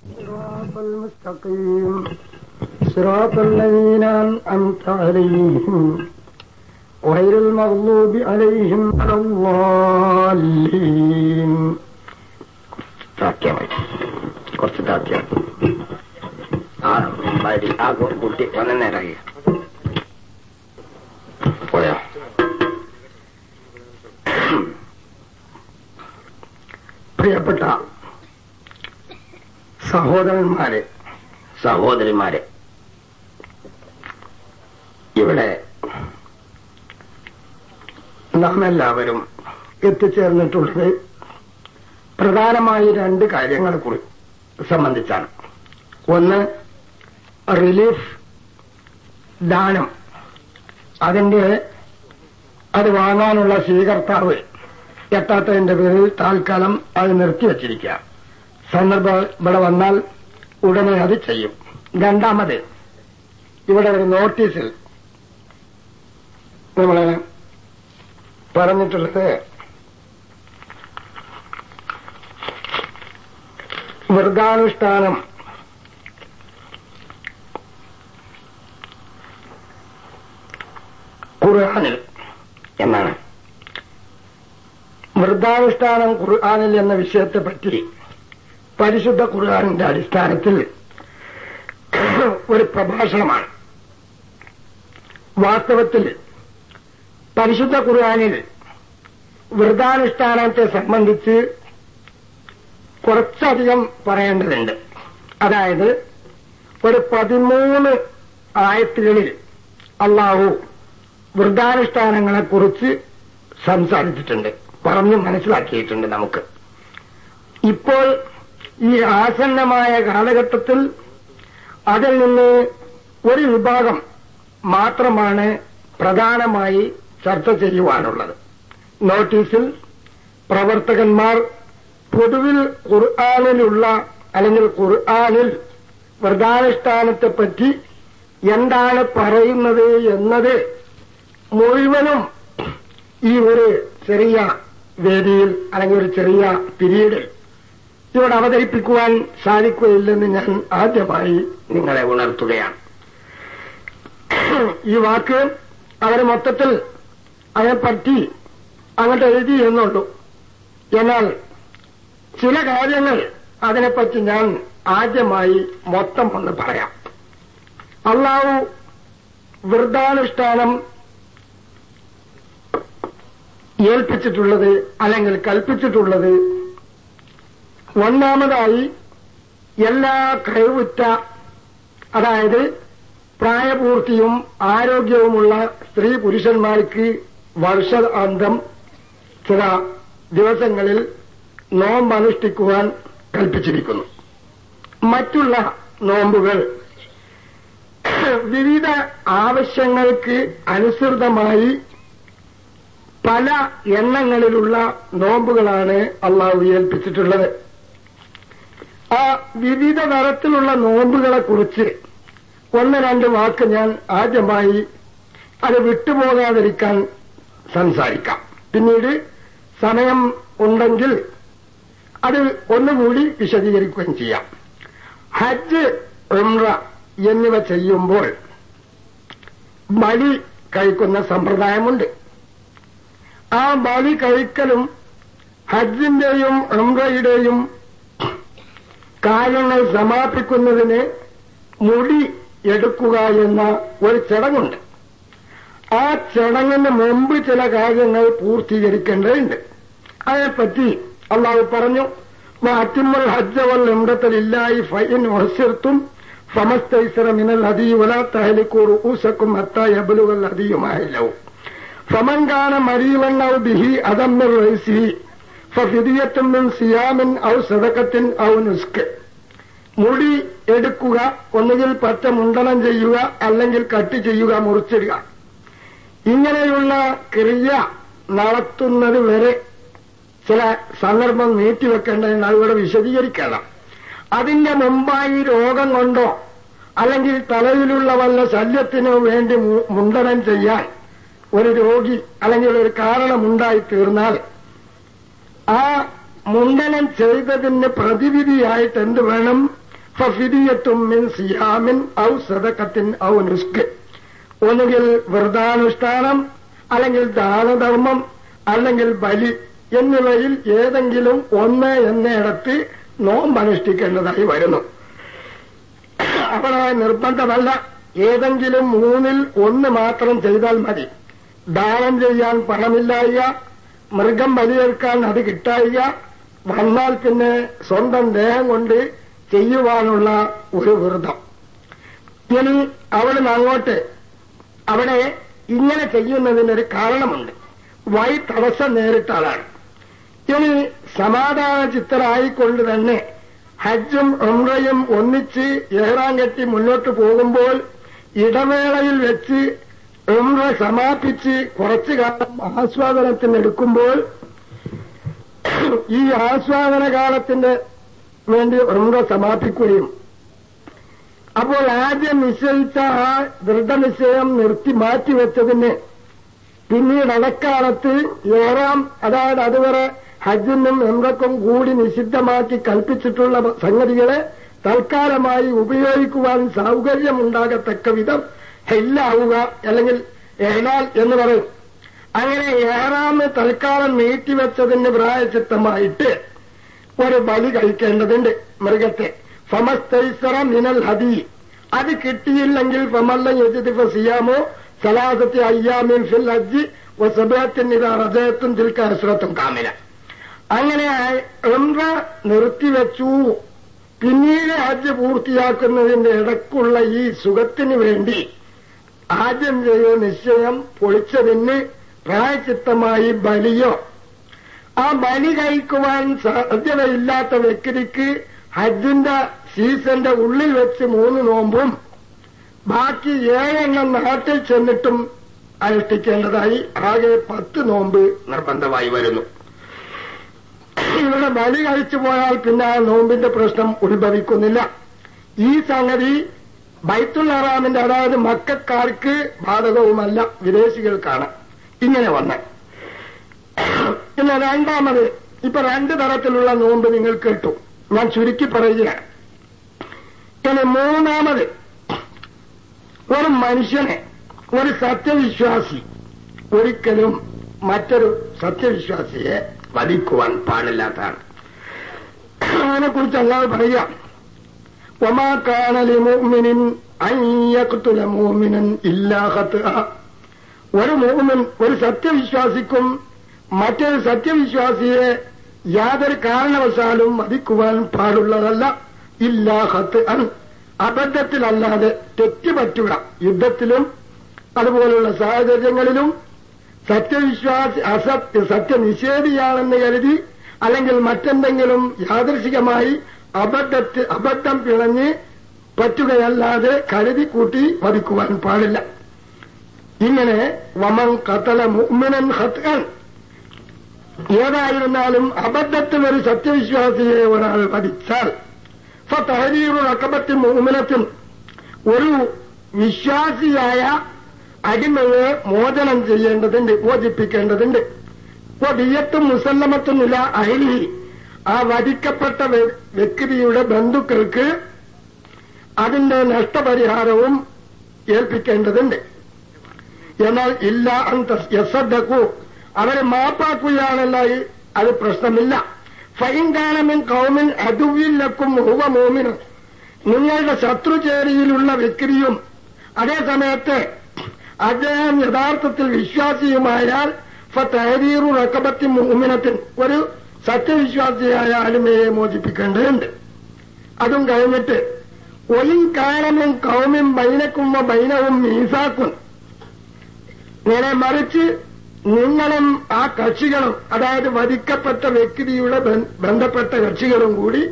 صراط المستقيم صراط الذين أنعمت عليهم غير المغضوب عليهم ولا الضالين താക്കിയാൽ മതി കുറച്ച് താക്കിയാൽ ആ മതി ആ കു- കുട്ടി വന്ന നേരായി പോയോ പ്രിയപ്പെട്ട സഹോദരന്മാരെ സഹോദരിമാരെ ഇവിടെ നാം എല്ലാവരും എത്തിച്ചേർന്നിട്ടുള്ളത് പ്രധാനമായി രണ്ട് കാര്യങ്ങളെ കുറി സംബന്ധിച്ചാണ് ഒന്ന് റിലീഫ് ദാനം അതിന്റെ അത് വാങ്ങാനുള്ള സ്വീകർത്താവ് എത്താത്തതിന്റെ പേരിൽ താൽക്കാലം അത് നിർത്തിവച്ചിരിക്കുക സന്ദർഭം ഇവിടെ വന്നാൽ ഉടനെ അത് ചെയ്യും രണ്ടാമത് ഇവിടെ ഒരു നോട്ടീസിൽ നമ്മള് പറഞ്ഞിട്ടുള്ളത് വ്രതാനുഷ്ഠാനം ഖുർആാനിൽ എന്നാണ് വ്രതാനുഷ്ഠാനം ഖുർആാനിൽ എന്ന വിഷയത്തെപ്പറ്റി പരിശുദ്ധ ഖുർആാനിന്റെ അടിസ്ഥാനത്തിൽ ഒരു പ്രഭാഷണമാണ് വാസ്തവത്തിൽ പരിശുദ്ധ ഖുർആാനിൽ വ്രതാനുഷ്ഠാനത്തെ സംബന്ധിച്ച് കുറച്ചധികം പറയേണ്ടതുണ്ട് അതായത് ഒരു പതിമൂന്ന് ആയത്തുകളിൽ അള്ളാഹു വൃദ്ധാനുഷ്ഠാനങ്ങളെക്കുറിച്ച് സംസാരിച്ചിട്ടുണ്ട് പറഞ്ഞു മനസ്സിലാക്കിയിട്ടുണ്ട് നമുക്ക് ഇപ്പോൾ ഈ ആസന്നമായ കാലഘട്ടത്തിൽ അതിൽ നിന്ന് ഒരു വിഭാഗം മാത്രമാണ് പ്രധാനമായി ചർച്ച ചെയ്യുവാനുള്ളത് നോട്ടീസിൽ പ്രവർത്തകന്മാർ പൊതുവിൽ ഖുർആാനിലുള്ള അല്ലെങ്കിൽ ഖുർആാനിൽ വ്രതാനുഷ്ഠാനത്തെപ്പറ്റി എന്താണ് പറയുന്നത് എന്നത് മുഴുവനും ഈ ഒരു ചെറിയ വേദിയിൽ അല്ലെങ്കിൽ ഒരു ചെറിയ പിരീഡിൽ ഇവിടെ അവതരിപ്പിക്കുവാൻ സാധിക്കുകയില്ലെന്ന് ഞാൻ ആദ്യമായി നിങ്ങളെ ഉണർത്തുകയാണ് ഈ വാക്ക് അവർ മൊത്തത്തിൽ അതിനെപ്പറ്റി അങ്ങോട്ട് എഴുതി എന്നുള്ളൂ എന്നാൽ ചില കാര്യങ്ങൾ അതിനെപ്പറ്റി ഞാൻ ആദ്യമായി മൊത്തം ഒന്ന് പറയാം അള്ളാഹു വൃദ്ധാനുഷ്ഠാനം ഏൽപ്പിച്ചിട്ടുള്ളത് അല്ലെങ്കിൽ കൽപ്പിച്ചിട്ടുള്ളത് ഒന്നാമതായി എല്ലാ കഴിവുറ്റ അതായത് പ്രായപൂർത്തിയും ആരോഗ്യവുമുള്ള സ്ത്രീ പുരുഷന്മാർക്ക് വർഷാന്തം ചില ദിവസങ്ങളിൽ നോമ്പ് അനുഷ്ഠിക്കുവാൻ കൽപ്പിച്ചിരിക്കുന്നു മറ്റുള്ള നോമ്പുകൾ വിവിധ ആവശ്യങ്ങൾക്ക് അനുസൃതമായി പല എണ്ണങ്ങളിലുള്ള നോമ്പുകളാണ് അള്ളാഹു ഏൽപ്പിച്ചിട്ടുള്ളത് ആ വിവിധ തരത്തിലുള്ള നോമ്പുകളെ കുറിച്ച് ഒന്ന് രണ്ട് വാക്ക് ഞാൻ ആദ്യമായി അത് വിട്ടുപോകാതിരിക്കാൻ സംസാരിക്കാം പിന്നീട് സമയം ഉണ്ടെങ്കിൽ അത് ഒന്നുകൂടി വിശദീകരിക്കുകയും ചെയ്യാം ഹജ്ജ് ഉംറ എന്നിവ ചെയ്യുമ്പോൾ ബലി കഴിക്കുന്ന സമ്പ്രദായമുണ്ട് ആ ബലി കഴിക്കലും ഹജ്ജിന്റെയും ഉംറയുടെയും കാര്യങ്ങൾ സമാപിക്കുന്നതിന് മുടി എടുക്കുക എന്ന ഒരു ചടങ്ങുണ്ട് ആ ചടങ്ങിന് മുമ്പ് ചില കാര്യങ്ങൾ പൂർത്തീകരിക്കേണ്ടതുണ്ട് അതേപ്പറ്റി അള്ളാഹു പറഞ്ഞു അറ്റിമ്മൽ ഹജ്ജവൽ ഇമ്രത്തലില്ലായി ഫൈൻ ഒഹസിർത്തും ഫമസ്തൈസറ മിനൽ ഹദീ വലാ തഹലിക്കൂർ ഊസക്കും അത്ത യബലുകൾ ഹദിയുമായല്ലവും ഫമൻ കാന മരീവൻ ഔ ബിഹി അതമ്മിർ റൈസിഹി ഫഫിദിയത്തും മിൻ സിയാമിൻ ഔ സദക്കത്തിൻ ഔ നുസ്ക് മുടി എടുക്കുക ഒന്നുകിൽ പച്ച മുണ്ടനം ചെയ്യുക അല്ലെങ്കിൽ കട്ട് ചെയ്യുക മുറിച്ചിടുക ഇങ്ങനെയുള്ള ക്രിയ നടത്തുന്നത് വരെ ചില സന്ദർഭം നീട്ടിവെക്കേണ്ടതെന്ന് അതിവിടെ വിശദീകരിക്കണം അതിന്റെ മുമ്പായി രോഗം കൊണ്ടോ അല്ലെങ്കിൽ തലയിലുള്ള വല്ല ശല്യത്തിനോ വേണ്ടി മു- മുണ്ടനം ചെയ്യാൻ ഒരു രോഗി അല്ലെങ്കിൽ ഒരു കാരണമുണ്ടായി തീർന്നാൽ ആ മുണ്ടനം ചെയ്തതിന് പ്രതിവിധിയായിട്ട് എന്ത് വേണം ഫഫിദിയത്തും മിൻ സിയാമിൻ ഔ സദക്കത്തിൻ ഔ നുസ്ക് ഒന്നുകിൽ വ്രതാനുഷ്ഠാനം അല്ലെങ്കിൽ ദാനധർമ്മം അല്ലെങ്കിൽ ബലി എന്നിവയിൽ ഏതെങ്കിലും ഒന്ന് എന്നിടത്ത് നോമ്പനുഷ്ഠിക്കേണ്ടതായി വരുന്നു അവിടെ നിർബന്ധമല്ല ഏതെങ്കിലും മൂന്നിൽ ഒന്ന് മാത്രം ചെയ്താൽ മതി ദാനം ചെയ്യാൻ പണമില്ലായ്ക മൃഗം ബലിയേൽക്കാൻ അത് കിട്ടായിക വന്നാൽ പിന്നെ സ്വന്തം ദേഹം കൊണ്ട് ചെയ്യുവാനുള്ള ഒരു വ്രതം ഇനി അവിടെ അങ്ങോട്ട് അവിടെ ഇങ്ങനെ ചെയ്യുന്നതിനൊരു കാരണമുണ്ട് വൈ തടസ്സം നേരിട്ട ആളാണ് ഇനി സമാധാന ചിത്തരായിക്കൊണ്ട് തന്നെ ഹജ്ജും ഉംറയും ഒന്നിച്ച് ഏറാൻ കെട്ടി മുന്നോട്ട് പോകുമ്പോൾ ഇടവേളയിൽ വെച്ച് ഉംറ സമാപിച്ച് കുറച്ചു കാലം ആസ്വാദനത്തിനെടുക്കുമ്പോൾ ഈ ആസ്വാദന കാലത്തിന്റെ വേണ്ടി ഉംറ സമാപിക്കുകയും അപ്പോൾ ആദ്യം നിശ്ചയിച്ച ആ ദൃഢനിശ്ചയം നിർത്തി മാറ്റിവെച്ചതിന് പിന്നീട് അടക്കാലത്ത് ഏറാം അതായത് അതുവരെ ഹജ്ജിനും എംറക്കും കൂടി നിഷിദ്ധമാക്കി കൽപ്പിച്ചിട്ടുള്ള സംഗതികളെ തൽക്കാലമായി ഉപയോഗിക്കുവാൻ സൗകര്യമുണ്ടാകത്തക്ക വിധം ഹെല്ലാവുക അല്ലെങ്കിൽ ഏലാൽ എന്ന് പറയും അങ്ങനെ ഏറാമ് തൽക്കാലം നീട്ടിവെച്ചതിന് പ്രായചിത്തമായിട്ട് ഒരു ബലി കഴിക്കേണ്ടതുണ്ട് മൃഗത്തെ ഫമസ്തൈസറ മിനൽ ഹദി അത് കിട്ടിയില്ലെങ്കിൽ ഫമല്ല യജിദിഫ സിയാമോ സലാസത്തി അയ്യാമിൻ ഫിൽ ഹജ്ജ് വസബത്തിൻ ഇതാ റജയത്തും തിൽക്ക അസ്രത്തും കാമില അങ്ങനെ ഉംറ നിർത്തിവെച്ചു പിന്നീട് ഹജ്ജ് പൂർത്തിയാക്കുന്നതിന്റെ ഇടക്കുള്ള ഈ സുഖത്തിന് വേണ്ടി ആദ്യം ചെയ്ത നിശ്ചയം പൊളിച്ചതിന് പ്രായചിത്തമായി ബലിയോ ആ ബലി കഴിക്കുവാൻ സാധ്യതയില്ലാത്ത വ്യക്തിക്ക് ഹജ്ജിന്റെ സീസന്റെ ഉള്ളിൽ വെച്ച് മൂന്ന് നോമ്പും ബാക്കി ഏഴെണ്ണം നാട്ടിൽ ചെന്നിട്ടും അനുഷ്ഠിക്കേണ്ടതായി ആകെ പത്ത് നോമ്പ് നിർബന്ധമായി വരുന്നു ഇവിടെ ബലി കഴിച്ചു പോയാൽ പിന്നെ ആ നോമ്പിന്റെ പ്രശ്നം ഉത്ഭവിക്കുന്നില്ല ഈ സംഗതി ബൈത്തുൽ ഹറാമിന്റെ അതായത് മക്കാർക്ക് ബാധകവുമല്ല വിദേശികൾക്കാണ് ഇങ്ങനെ വന്ന പിന്നെ രണ്ടാമത് ഇപ്പൊ രണ്ട് തരത്തിലുള്ള നോമ്പ് നിങ്ങൾ കേട്ടു ഞാൻ ചുരുക്കി പറയുകയാണ് ഇനി മൂന്നാമത് ഒരു മനുഷ്യനെ ഒരു സത്യവിശ്വാസി ഒരിക്കലും മറ്റൊരു സത്യവിശ്വാസിയെ വധിക്കുവാൻ പാടില്ലാത്തതാണ് അതിനെക്കുറിച്ച് അല്ലാതെ പറയാം ഒമാ കാണലി മോമിനിൻ അയ്യക്കുത്തുല മോമിനൻ ഇല്ലാഹത്ത് ഒരു മോമിൻ ഒരു സത്യവിശ്വാസിക്കും മറ്റൊരു സത്യവിശ്വാസിയെ യാതൊരു കാരണവശാലും വധിക്കുവാൻ പാടുള്ളതല്ല ഇല്ലാഹത്ത് അൻ അബദ്ധത്തിലല്ലാതെ തെറ്റുപറ്റുക യുദ്ധത്തിലും അതുപോലുള്ള സാഹചര്യങ്ങളിലും സത്യവിശ്വാസി അസത്യ സത്യനിഷേധിയാണെന്ന് കരുതി അല്ലെങ്കിൽ മറ്റെന്തെങ്കിലും യാദൃശികമായി അബദ്ധത്തിൽ അബദ്ധം പിളഞ്ഞ് പറ്റുകയല്ലാതെ കരുതി കൂട്ടി വധിക്കുവാൻ പാടില്ല ഇങ്ങനെ വമൻ കത്തല മുഅ്മിനൻ ഹത്അൻ ഏതായിരുന്നാലും അബദ്ധത്തിൽ ഒരു സത്യവിശ്വാസിയെ ഒരാൾ വധിച്ചാൽ ഫതഹരീറു റക്കബത്തി മുഅ്മിനത്തിൻ ഒരു വിശ്വാസിയായ അടിമയെ മോചനം ചെയ്യേണ്ടതുണ്ട് മോചിപ്പിക്കേണ്ടതുണ്ട് ദിയത്തും മുസല്ലമത്തുമില്ല അഹിലി ആ വധിക്കപ്പെട്ട വ്യക്തിയുടെ ബന്ധുക്കൾക്ക് അതിന്റെ നഷ്ടപരിഹാരവും ഏൽപ്പിക്കേണ്ടതുണ്ട് എന്നാൽ ഇല്ല അന്ത യസദ്ദക്കു അവരെ മാപ്പാക്കുകയാണല്ല അത് പ്രശ്നമില്ല ഫൈൻകാലമിൻ കൗമിൻ അതുവില്ലക്കും ഹുവ മോമിനും നിങ്ങളുടെ ശത്രുചേരിയിലുള്ള വ്യക്തിയും അതേസമയത്ത് അദ്ദേഹം യഥാർത്ഥത്തിൽ വിശ്വാസിയുമായാൽ ഫതഹരീറു റക്കബത്തി മുഅ്മിനത്തിൻ ഒരു സത്യവിശ്വാസിയായ അടിമയെ മോചിപ്പിക്കേണ്ടതുണ്ട് അതും കഴിഞ്ഞിട്ട് ഒലിൻ കാലമും കൗമിൻ ബൈനക്കും ബൈനവും മീസാക്കും നേരെ മറിച്ച് നിങ്ങളും ആ കക്ഷികളും അതായത് വധിക്കപ്പെട്ട വ്യക്തിയുടെ ബന്ധപ്പെട്ട കക്ഷികളും കൂടി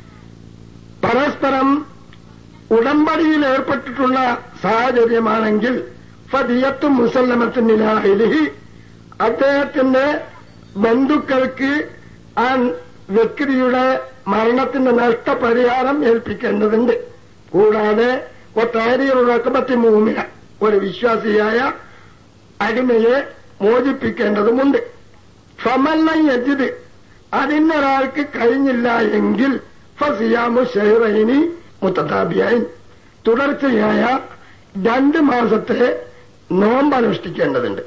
പരസ്പരം ഉടമ്പടിയിൽ ഏർപ്പെട്ടിട്ടുള്ള സാഹചര്യമാണെങ്കിൽ ഫതിയത്തും മുസല്ലമത്തിനിലാഹിലിഹി അദ്ദേഹത്തിന്റെ ബന്ധുക്കൾക്ക് ആ വ്യക്തിയുടെ മരണത്തിന്റെ നഷ്ടപരിഹാരം ഏൽപ്പിക്കേണ്ടതുണ്ട് കൂടാതെ ഒത്താരിയുറക്കപ്പത്തി മൂമിന ഒരു വിശ്വാസിയായ അടിമയെ മോചിപ്പിക്കേണ്ടതുമുണ്ട് ഫമല്ലം യജിത് അതിനൊരാൾക്ക് കഴിഞ്ഞില്ല എങ്കിൽ ഫസിയാമു ഷെഹ്റൈനി മുത്തതാബിയായി തുടർച്ചയായ രണ്ട് മാസത്തെ നോമ്പ് അനുഷ്ഠിക്കേണ്ടതുണ്ട്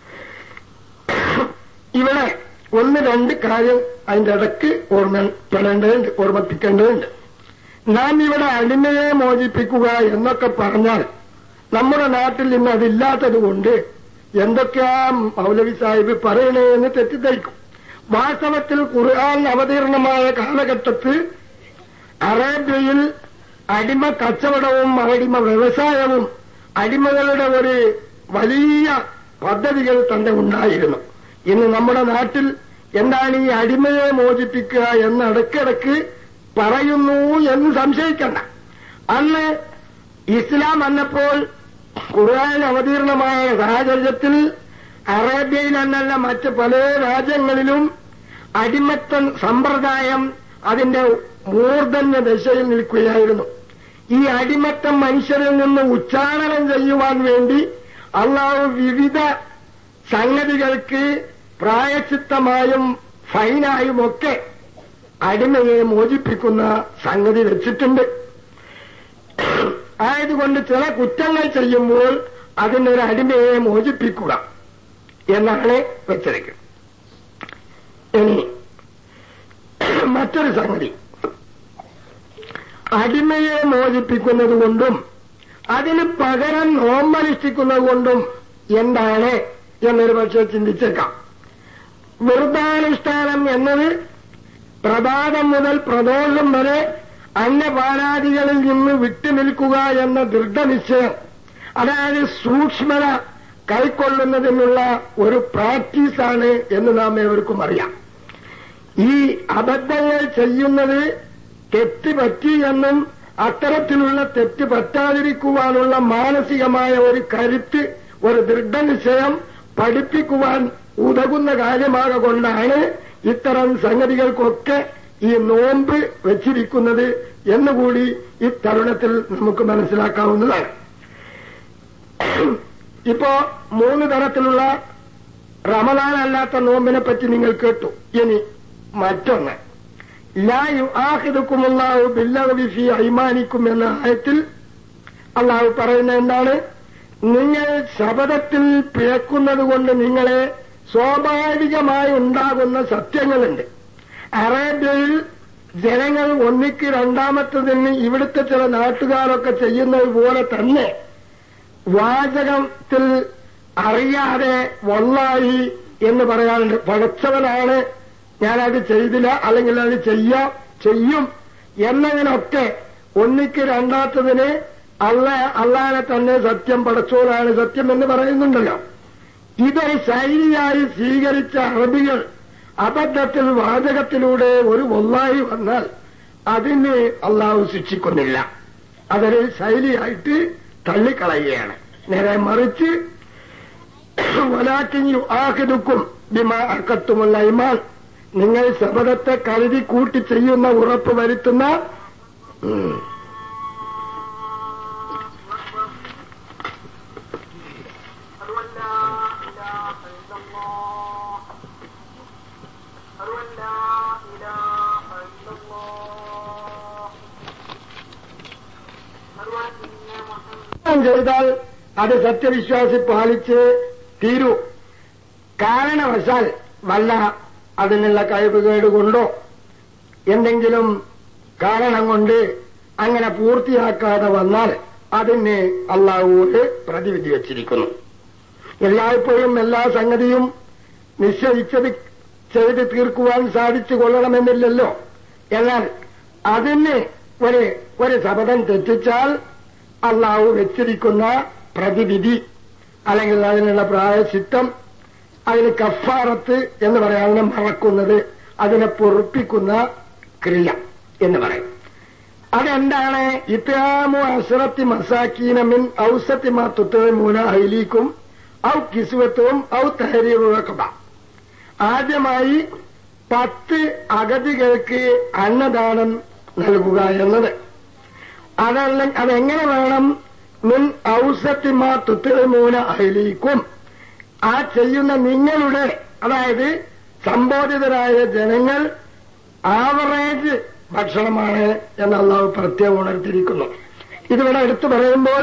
ഇവിടെ ഒന്ന് രണ്ട് കാര്യം അതിന്റെ ഇടയ്ക്ക് ഓർമ്മപ്പെടേണ്ടതുണ്ട് ഓർമ്മിപ്പിക്കേണ്ടതുണ്ട് നാം ഇവിടെ അടിമയെ മോചിപ്പിക്കുക എന്നൊക്കെ പറഞ്ഞാൽ നമ്മുടെ നാട്ടിൽ ഇന്ന് അതില്ലാത്തത് കൊണ്ട് എന്തൊക്കെയാ മൗലവി സാഹിബ് പറയണേന്ന് തെറ്റിദ്ധരിക്കും വാസ്തവത്തിൽ ഖുർആൻ അവതീർണമായ കാലഘട്ടത്തിൽ അറേബ്യയിൽ അടിമ കച്ചവടവും അടിമ വ്യവസായവും അടിമകളുടെ ഒരു വലിയ പദ്ധതികൾ തന്നെ ഉണ്ടായിരുന്നു ഇന്ന് നമ്മുടെ നാട്ടിൽ എന്താണ് ഈ അടിമയെ മോചിപ്പിക്കുക എന്ന് ഇടയ്ക്കിടയ്ക്ക് പറയുന്നു എന്ന് സംശയിക്കണ്ട അന്ന് ഇസ്ലാം വന്നപ്പോൾ ഖുർആൻ അവതീർണമായ സാഹചര്യത്തിൽ അറേബ്യയിൽ എന്നല്ല മറ്റ് പല രാജ്യങ്ങളിലും അടിമത്ത സമ്പ്രദായം അതിന്റെ മൂർധന്യ ദശയിൽ നിൽക്കുകയായിരുന്നു ഈ അടിമത്തം മനുഷ്യരിൽ നിന്ന് ഉച്ചാരണം ചെയ്യുവാൻ വേണ്ടി അള്ളാഹു വിവിധ സംഗതികൾക്ക് പ്രായച്ചിത്തമായും ഫൈനായും ഒക്കെ അടിമയെ മോചിപ്പിക്കുന്ന സംഗതി വെച്ചിട്ടുണ്ട് ആയതുകൊണ്ട് ചില കുറ്റങ്ങൾ ചെയ്യുമ്പോൾ അതിനൊരു അടിമയെ മോചിപ്പിക്കുക എന്നാണ് വെച്ചിരിക്കുന്നത് ഇനി മറ്റൊരു സംഗതി അടിമയെ മോചിപ്പിക്കുന്നത് കൊണ്ടും അതിന് പകരം നോമ്പനുഷ്ഠിക്കുന്നത് കൊണ്ടും എന്താണ് എന്നൊരു പക്ഷെ ചിന്തിച്ചേക്കാം വ്രതാനുഷ്ഠാനം എന്നത് പ്രഭാതം മുതൽ പ്രദോഷം വരെ അന്നപാനാദികളിൽ നിന്ന് വിട്ടുനിൽക്കുക എന്ന ദൃഢനിശ്ചയം അതായത് സൂക്ഷ്മത കൈക്കൊള്ളുന്നതിനുള്ള ഒരു പ്രാക്ടീസാണ് എന്ന് നാം ഏവർക്കും അറിയാം ഈ അബദ്ധങ്ങൾ ചെയ്യുന്നത് തെറ്റ് പറ്റി എന്നും അത്തരത്തിലുള്ള തെറ്റ് പറ്റാതിരിക്കുവാനുള്ള മാനസികമായ ഒരു കരുത്ത് ഒരു ദൃഢനിശ്ചയം പഠിപ്പിക്കുവാൻ ഉതകുന്ന കാര്യമാകൊണ്ടാണ് ഇത്തരം സംഗതികൾക്കൊക്കെ ഈ നോമ്പ് വെച്ചിരിക്കുന്നത് എന്നുകൂടി ഈ തരുണത്തിൽ നമുക്ക് മനസ്സിലാക്കാവുന്നതാണ് ഇപ്പോ മൂന്ന് തരത്തിലുള്ള റമദാൻ അല്ലാത്ത നോമ്പിനെ പറ്റി നിങ്ങൾ കേട്ടു ഇനി മറ്റൊന്ന് ലാ യുആഹിദുക്കുമുള്ളാഹു ബില്ലഗവി ഫീ അയ്മാനിക്കും എന്ന ആയത്തിൽ അള്ളാഹു പറയുന്ന എന്താണ് നിങ്ങൾ ശബദത്തിൽ പിഴക്കുന്നത് കൊണ്ട് നിങ്ങളെ സ്വാഭാവികമായി ഉണ്ടാകുന്ന സത്യങ്ങളുണ്ട് അറേബ്യയിൽ ജനങ്ങൾ ഒന്നിക്ക് രണ്ടാമത്തതിന് ഇവിടുത്തെ ചില നാട്ടുകാരൊക്കെ ചെയ്യുന്നത് പോലെ തന്നെ വാചകത്തിൽ അറിയാതെ വള്ളായി എന്ന് പറയാറുണ്ട് പടച്ചവനാണ് ഞാനത് ചെയ്തില്ല അല്ലെങ്കിൽ അത് ചെയ്യാം ചെയ്യും എന്നതിനൊക്കെ ഒന്നിക്ക് രണ്ടാത്തതിന് അള്ള അള്ളാനെ തന്നെ സത്യം പടച്ചോനാണ് സത്യം എന്ന് പറയുന്നുണ്ടല്ലോ ഇതൊരു ശൈലിയായി സ്വീകരിച്ച അറബികൾ അബദ്ധത്തിൽ വാചകത്തിലൂടെ ഒരു വൊല്ലായി വന്നാൽ അതിന് അള്ളാഹു ശിക്ഷിക്കുന്നില്ല അതൊരു ശൈലിയായിട്ട് തള്ളിക്കളയുകയാണ് നേരെ മറിച്ച് വലാറ്റിഞ്ഞു ആഹിദുക്കും ബിമാ അക്കത്തുമുള്ള ഇമാൻ നിങ്ങൾ ശബദത്തെ കരുതി കൂട്ടി ചെയ്യുന്ന ഉറപ്പ് വരുത്തുന്ന ഉം, أشهد أن لا إله إلا الله أشهد أن لا إله إلا الله أشهد أن محمدا പാരായണം ചെയ്താൽ അത് സത്യവിശ്വാസി പാലിച്ച് തീരൂ കാരണവശാൽ വല്ല അതിനുള്ള കഴിവുകേട് കൊണ്ടോ എന്തെങ്കിലും കാരണം കൊണ്ട് അങ്ങനെ പൂർത്തിയാക്കാതെ വന്നാൽ അതിന് അള്ളാഹുവോട് പ്രതിവിധി വച്ചിരിക്കുന്നു എല്ലായ്പ്പോഴും എല്ലാ സംഗതിയും നിശ്ചയിച്ചത് ചെയ്ത് തീർക്കുവാൻ സാധിച്ചു കൊള്ളണമെന്നില്ലല്ലോ എന്നാൽ അതിന് ഒരു ഒരു ശപഥം തെറ്റിച്ചാൽ അള്ളാഹു വെച്ചിരിക്കുന്ന പ്രതിവിധി അല്ലെങ്കിൽ അതിനുള്ള പ്രായശിത്തം അതിന് കഫാറത്ത് എന്ന് പറയാം അതിനെ മറക്കുന്നത് അതിനെ പൊറുപ്പിക്കുന്ന ക്രിയ എന്ന് പറയും അതെന്താണ് ഇത്യാമു അസറത്തി മസാക്കീനമിൻ ഔസത്തി മാ തുത്തമൂന ഹൈലീക്കും ഔ കിസുവത്തും ഔ തഹരീറുകബ ആദ്യമായി പത്ത് അഗതികൾക്ക് അന്നദാനം നൽകുക എന്നത് അതല്ല അതെങ്ങനെ വേണം മിൻ ഔസത്തിമാ തുത്തമൂന അഹലീക്കും ആ ചെയ്യുന്ന നിങ്ങളുടെ അതായത് സംബോധിതരായ ജനങ്ങൾ ആവറേജ് ഭക്ഷണമാണ് എന്ന് അള്ളാഹു പ്രത്യേകം ഉണർത്തിയിരിക്കുന്നു ഇതിവിടെ എടുത്തു പറയുമ്പോൾ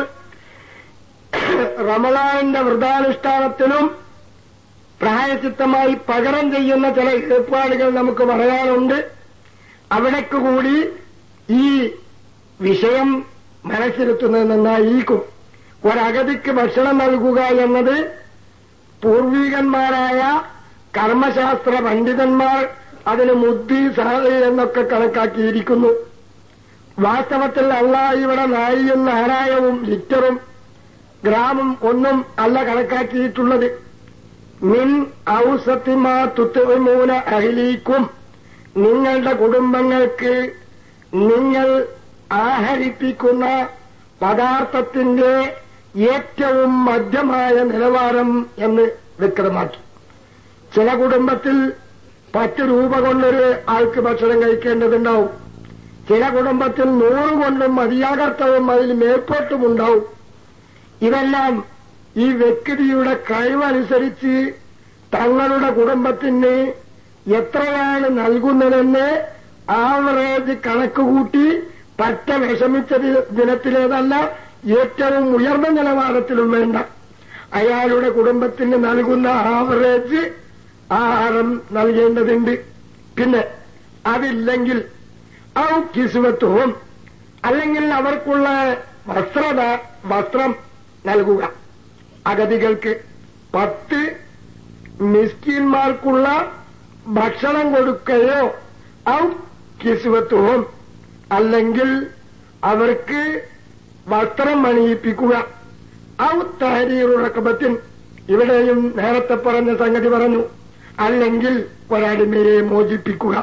റമലാനിന്റെ വ്രതാനുഷ്ഠാനത്തിനും പ്രായചിത്തമായി പകരം ചെയ്യുന്ന ചില ഏർപ്പാടുകൾ നമുക്ക് പറയാനുണ്ട് അവിടേക്ക് കൂടി ഈ വിഷയം മനസ്സിലെത്തുന്നത് നന്നായിരിക്കും ഒരഗതിക്ക് ഭക്ഷണം നൽകുക എന്നത് പൂർവീകന്മാരായ കർമ്മശാസ്ത്ര പണ്ഡിതന്മാർ അതിന് മുദ്ദി സാഹ എന്നൊക്കെ കണക്കാക്കിയിരിക്കുന്നു വാസ്തവത്തിൽ അല്ല ഇവിടെ നായിയും നാരായവും ലിറ്ററും ഗ്രാമും ഒന്നും അല്ല കണക്കാക്കിയിട്ടുള്ളത് മിൻ ഔസത്തിമാ തുത്തുമൂന അഹിലീക്കും നിങ്ങളുടെ കുടുംബങ്ങൾക്ക് നിങ്ങൾ ആഹരിപ്പിക്കുന്ന പദാർത്ഥത്തിന്റെ ഏറ്റവും മധ്യമായ നിലവാരം എന്ന് വ്യക്തമാക്കി ചില കുടുംബത്തിൽ പത്ത് രൂപ കൊണ്ടൊരു ആൾക്ക് ഭക്ഷണം കഴിക്കേണ്ടതുണ്ടാവും ചില കുടുംബത്തിൽ നൂറ് കൊണ്ടും മതിയാകർത്തവും അതിൽ മേൽപോട്ടും ഉണ്ടാവും ഇതെല്ലാം ഈ വ്യക്തിയുടെ കഴിവനുസരിച്ച് തങ്ങളുടെ കുടുംബത്തിന് എത്രയാണ് നൽകുന്നതെന്ന് ആവറേജ് കണക്ക് കൂട്ടി പറ്റ വിഷമിച്ച ദി- ദിനത്തിലേതല്ല ഏറ്റവും ഉയർന്ന നിലവാരത്തിലും വേണ്ട അയാളുടെ കുടുംബത്തിന് നൽകുന്ന ആവറേജ് ആഹാരം നൽകേണ്ടതുണ്ട് പിന്നെ അതില്ലെങ്കിൽ ഔ കിസുവത്വവും അല്ലെങ്കിൽ അവർക്കുള്ള വസ്ത്രത വസ്ത്രം നൽകുക അഗതികൾക്ക് പത്ത് മിസ്കിന്മാർക്കുള്ള ഭക്ഷണം കൊടുക്കുകയോ ഔ കിസുവത്വവും അല്ലെങ്കിൽ അവർക്ക് വസ്ത്രം അണിയിപ്പിക്കുക ഔ താരീറുറക്കബത്തിൻ ഇവിടെയും നേരത്തെ പറഞ്ഞ സംഗതി പറഞ്ഞു അല്ലെങ്കിൽ ഒരടിമയെ മോചിപ്പിക്കുക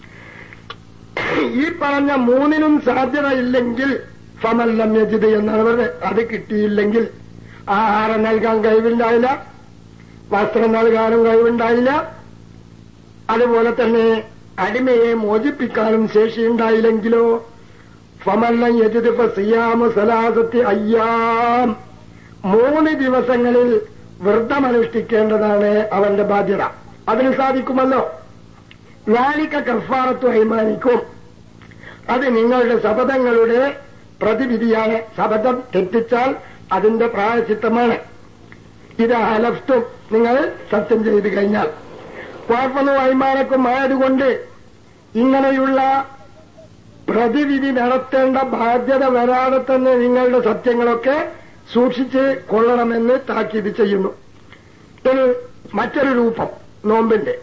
ഈ പറഞ്ഞ മൂന്നിനും സാധ്യതയില്ലെങ്കിൽ ഫമല്ലം യജിത് എന്നാണ് പറഞ്ഞത് അത് കിട്ടിയില്ലെങ്കിൽ ആഹാരം നൽകാൻ കഴിവുണ്ടായില്ല വസ്ത്രം നൽകാനും കഴിവുണ്ടായില്ല അതുപോലെ തന്നെ അടിമയെ മോചിപ്പിക്കാനും ശേഷിയുണ്ടായില്ലെങ്കിലോ ഫമല്ലം യജിത് സിയാമു സലാസത്തി അയ്യാം മൂന്ന് ദിവസങ്ങളിൽ വ്രതമനുഷ്ഠിക്കേണ്ടതാണ് അവന്റെ ബാധ്യത അതിന് സാധിക്കുമല്ലോ ലാലിക്ക കഫാറത്തു അയ്മാനിക്കും അത് നിങ്ങളുടെ ശപഥങ്ങളുടെ പ്രതിവിധിയാണ് ശപഥം തെറ്റിച്ചാൽ അതിന്റെ പ്രായശിത്തമാണ് ഇത് ഹലഫ്റ്റും നിങ്ങൾ സത്യം ചെയ്തു കഴിഞ്ഞാൽ കുഴപ്പമൊന്നും അയ്മാനക്കും ആയതുകൊണ്ട് ഇങ്ങനെയുള്ള പ്രതിവിധി നടത്തേണ്ട ബാധ്യത വരാതെ തന്നെ നിങ്ങളുടെ സത്യങ്ങളൊക്കെ സൂക്ഷിച്ച് കൊള്ളണമെന്ന് താക്കീത് ചെയ്യുന്നു ഇനി മറ്റൊരു രൂപം നോമ്പിന്റെ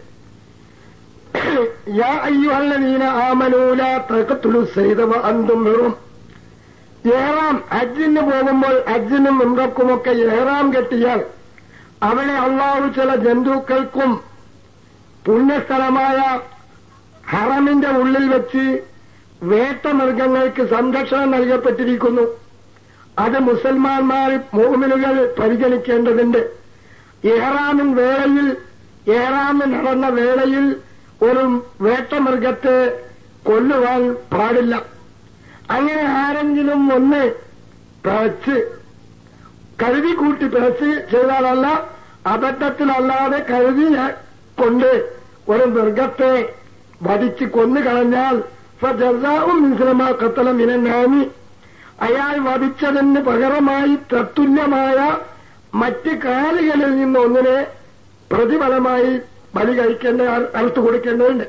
യാ അയ്യുഹല്ലദീന ആമനൂല തഖത്തുലു സൈദവ അന്തും വെറും ഏറാം ഹജ്ജിന് പോകുമ്പോൾ ഹജ്ജിനും ഉംറക്കുമൊക്കെ ഏറാം കെട്ടിയാൽ അവിടെ അള്ളാഹു ചില ജന്തുക്കൾക്കും പുണ്യസ്ഥലമായ ഹറമിന്റെ ഉള്ളിൽ വെച്ച് വേട്ടമൃഗങ്ങൾക്ക് സംരക്ഷണം നൽകപ്പെട്ടിരിക്കുന്നു അത് മുസൽമാന്മാർ മോമിനുകൾ പരിഗണിക്കേണ്ടതുണ്ട് ഏറാമിൻ വേളയിൽ ഏറാമിൻ നടന്ന വേളയിൽ ഒരു വേട്ടമൃഗത്തെ കൊല്ലുവാൻ പാടില്ല അങ്ങനെ ആരെങ്കിലും ഒന്ന് പിഴച്ച് കരുതി കൂട്ടി പിഴച്ച് ചെയ്താലല്ല അബദ്ധത്തിലല്ലാതെ കരുതി കൊണ്ട് ഒരു മൃഗത്തെ വധിച്ച് കൊന്നു കളഞ്ഞാൽ ഫജസാവും മിശ്രമ കത്തല മിനനാമി അയാൾ വധിച്ചതിന് പകരമായി തത്തുല്യമായ മറ്റ് കാലുകളിൽ നിന്ന് ഒന്നിനെ പ്രതിഫലമായി ബലി കഴിക്കേണ്ട അറുത്തു കൊടുക്കേണ്ടതുണ്ട്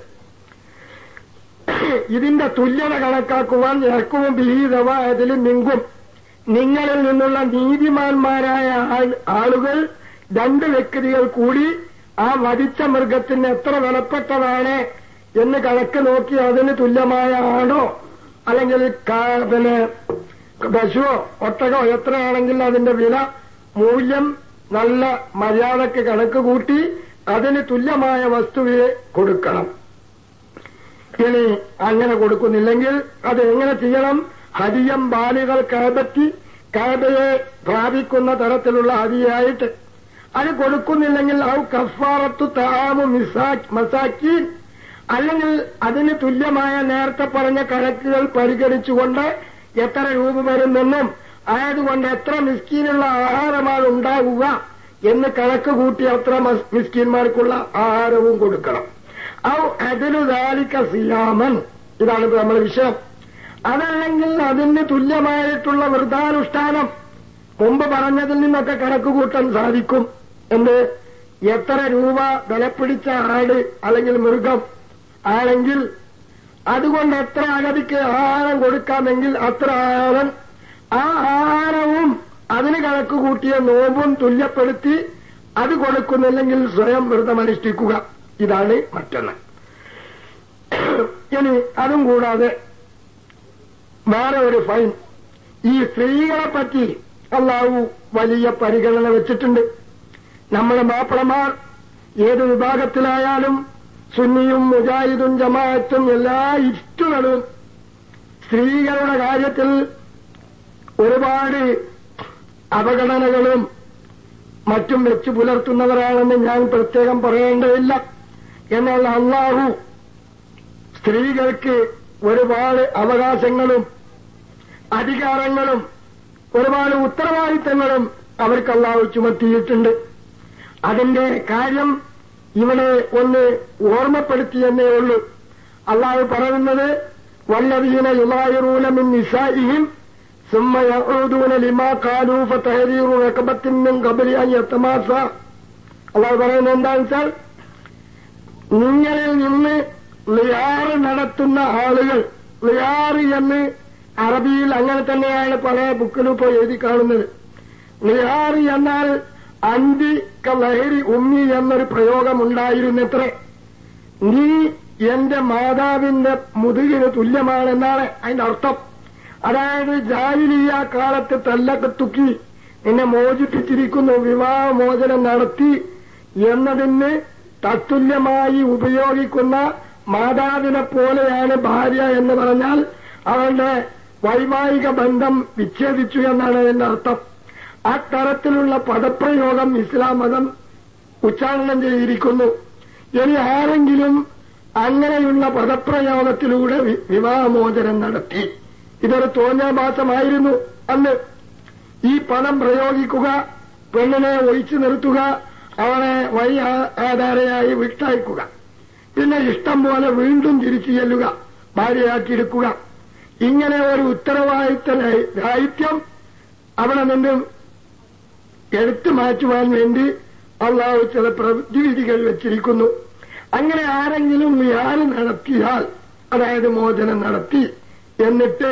ഇതിന്റെ തുല്യത കണക്കാക്കുവാൻ ഇറക്കവും ബിഹീതവ അതിൽ നിങ്കും നിങ്ങളിൽ നിന്നുള്ള നീതിമാന്മാരായ ആൾ- ആളുകൾ രണ്ട് വ്യക്തികൾ കൂടി ആ വധിച്ച മൃഗത്തിന് എത്ര വിലപ്പെട്ടതാണ് എന്ന് കണക്ക് നോക്കി അതിന് തുല്യമായ ആണോ അല്ലെങ്കിൽ കാ- പിന്നെ പശുവോ ഒട്ടകോ എത്രയാണെങ്കിൽ അതിന്റെ വില മൂല്യം നല്ല മര്യാദക്ക് കണക്ക് കൂട്ടി അതിന് തുല്യമായ വസ്തുവിനെ കൊടുക്കണം ഇനി അങ്ങനെ കൊടുക്കുന്നില്ലെങ്കിൽ അത് എങ്ങനെ ചെയ്യണം ഹരിയം ബാലികൾ കാബറ്റി കാബയെ പ്രാപിക്കുന്ന തരത്തിലുള്ള ഹരിയായിട്ട് അത് കൊടുക്കുന്നില്ലെങ്കിൽ ഔ കഫാറത്തു താമു മസാക്കീൻ അല്ലെങ്കിൽ അതിന് തുല്യമായ നേരത്തെ പറഞ്ഞ കണക്കുകൾ പരിഗണിച്ചുകൊണ്ട് എത്ര രൂപ വരുമെന്നും ആയതുകൊണ്ട് എത്ര മിസ്കീനുള്ള ആഹാരമാണ് ഉണ്ടാവുക എന്ന് കണക്ക് കൂട്ടി അത്ര മസ്- മിസ്കീന്മാർക്കുള്ള ആഹാരവും കൊടുക്കണം ഔ അതിനു ദാലിക്ക സിയാമൻ ഇതാണ് ഇപ്പൊ നമ്മുടെ വിഷയം അതല്ലെങ്കിൽ അതിന് തുല്യമായിട്ടുള്ള വൃദ്ധാനുഷ്ഠാനം മുമ്പ് പറഞ്ഞതിൽ നിന്നൊക്കെ കണക്ക് കൂട്ടാൻ സാധിക്കും എന്ത് എത്ര രൂപ വിലപ്പിടിച്ച ആട് അല്ലെങ്കിൽ മൃഗം ആണെങ്കിൽ അതുകൊണ്ട് എത്ര അഗതിക്ക് ആഹാരം കൊടുക്കാമെങ്കിൽ അത്ര ആഹാരം ആ ആഹാരവും അതിന് കണക്ക് കൂട്ടിയ നോമ്പും തുല്യപ്പെടുത്തി അത് കൊടുക്കുന്നില്ലെങ്കിൽ സ്വയം വ്രതം അനുഷ്ഠിക്കുക ഇതാണ് മറ്റൊന്ന് ഇനി അതും കൂടാതെ വേറെ ഒരു ഫൈൻ ഈ സ്ത്രീകളെ പറ്റി അള്ളാഹു വലിയ പരിഗണന വെച്ചിട്ടുണ്ട് നമ്മുടെ മാപ്പിളമാർ ഏത് വിഭാഗത്തിലായാലും സുന്നിയും മുജാഹിദും ജമാഅത്തും എല്ലാ ഇഷ്ടങ്ങളും സ്ത്രീകളുടെ കാര്യത്തിൽ ഒരുപാട് അവഗണനകളും മറ്റും വെച്ചു പുലർത്തുന്നവരാണെന്ന് ഞാൻ പ്രത്യേകം പറയേണ്ടതില്ല എന്നാൽ അള്ളാഹു സ്ത്രീകൾക്ക് ഒരുപാട് അവകാശങ്ങളും അധികാരങ്ങളും ഒരുപാട് ഉത്തരവാദിത്തങ്ങളും അവർക്ക് അള്ളാഹു ചുമത്തിയിട്ടുണ്ട് അതിന്റെ കാര്യം ഇവിടെ ഒന്ന് ഓർമ്മപ്പെടുത്തിയെന്നേ ഉള്ളൂ അള്ളാഹു പറയുന്നത് വല്ലവീന യുലായൂലമിൻ നിസായിഹിം ثم يعودون لما قالوا فتحرير رقبة من قبل أن يتماسا അള്ളാഹു പറയുന്നത് എന്താണെന്ന് വെച്ചാൽ നിങ്ങളിൽ നിന്ന് ലിയാറ് നടത്തുന്ന ആളുകൾ ലിയാറ് എന്ന് അറബിയിൽ അങ്ങനെ തന്നെയാണ് പല ബുക്കിലും ഇപ്പോൾ എഴുതി കാണുന്നത് ലിയാറ് എന്നാൽ അന്തി കലഹരി ഉമ്മി എന്നൊരു പ്രയോഗം ഉണ്ടായിരുന്നത്രേ നീ എന്റെ മാതാവിന്റെ മുതുകിന് തുല്യമാണെന്നാണ് അതിന്റെ അർത്ഥം അതായത് ജാലിലിയ കാലത്ത് തല്ലൊക്കെ തുക്കി നിന്നെ മോചിപ്പിച്ചിരിക്കുന്നു വിവാഹമോചനം നടത്തി എന്നതിന് തത്തുല്യമായി ഉപയോഗിക്കുന്ന മാതാവിനെ പോലെയാണ് ഭാര്യ എന്ന് പറഞ്ഞാൽ അവളുടെ വൈവാഹിക ബന്ധം വിച്ഛേദിച്ചു എന്നാണ് അതിന്റെ അർത്ഥം അത്തരത്തിലുള്ള പദപ്രയോഗം ഇസ്ലാം മതം ഉച്ചാരണം ചെയ്തിരിക്കുന്നു ഇനി ആരെങ്കിലും അങ്ങനെയുള്ള പദപ്രയോഗത്തിലൂടെ വി- വിവാഹമോചനം നടത്തി ഇതൊരു തോന്നാഭാസമായിരുന്നു അന്ന് ഈ പദം പ്രയോഗിക്കുക പെണ്ണിനെ ഒഴിച്ചു നിർത്തുക അവളെ വഴി ആ- ആധാരയായി വിട്ടയക്കുക പിന്നെ ഇഷ്ടം പോലെ വീണ്ടും തിരിച്ചു ചെല്ലുക ഭാര്യയാക്കിയെടുക്കുക ഇങ്ങനെ ഒരു ഉത്തരവാദിത്ത രാ- രാഹിത്യം അവിടെ നിന്നും എടുത്തു മാറ്റുവാൻ വേണ്ടി അള്ളാഹു ചില പ്രതിവിധികൾ വെച്ചിരിക്കുന്നു അങ്ങനെ ആരെങ്കിലും യാറ് നടത്തിയാൽ അതായത് മോചനം നടത്തി എന്നിട്ട്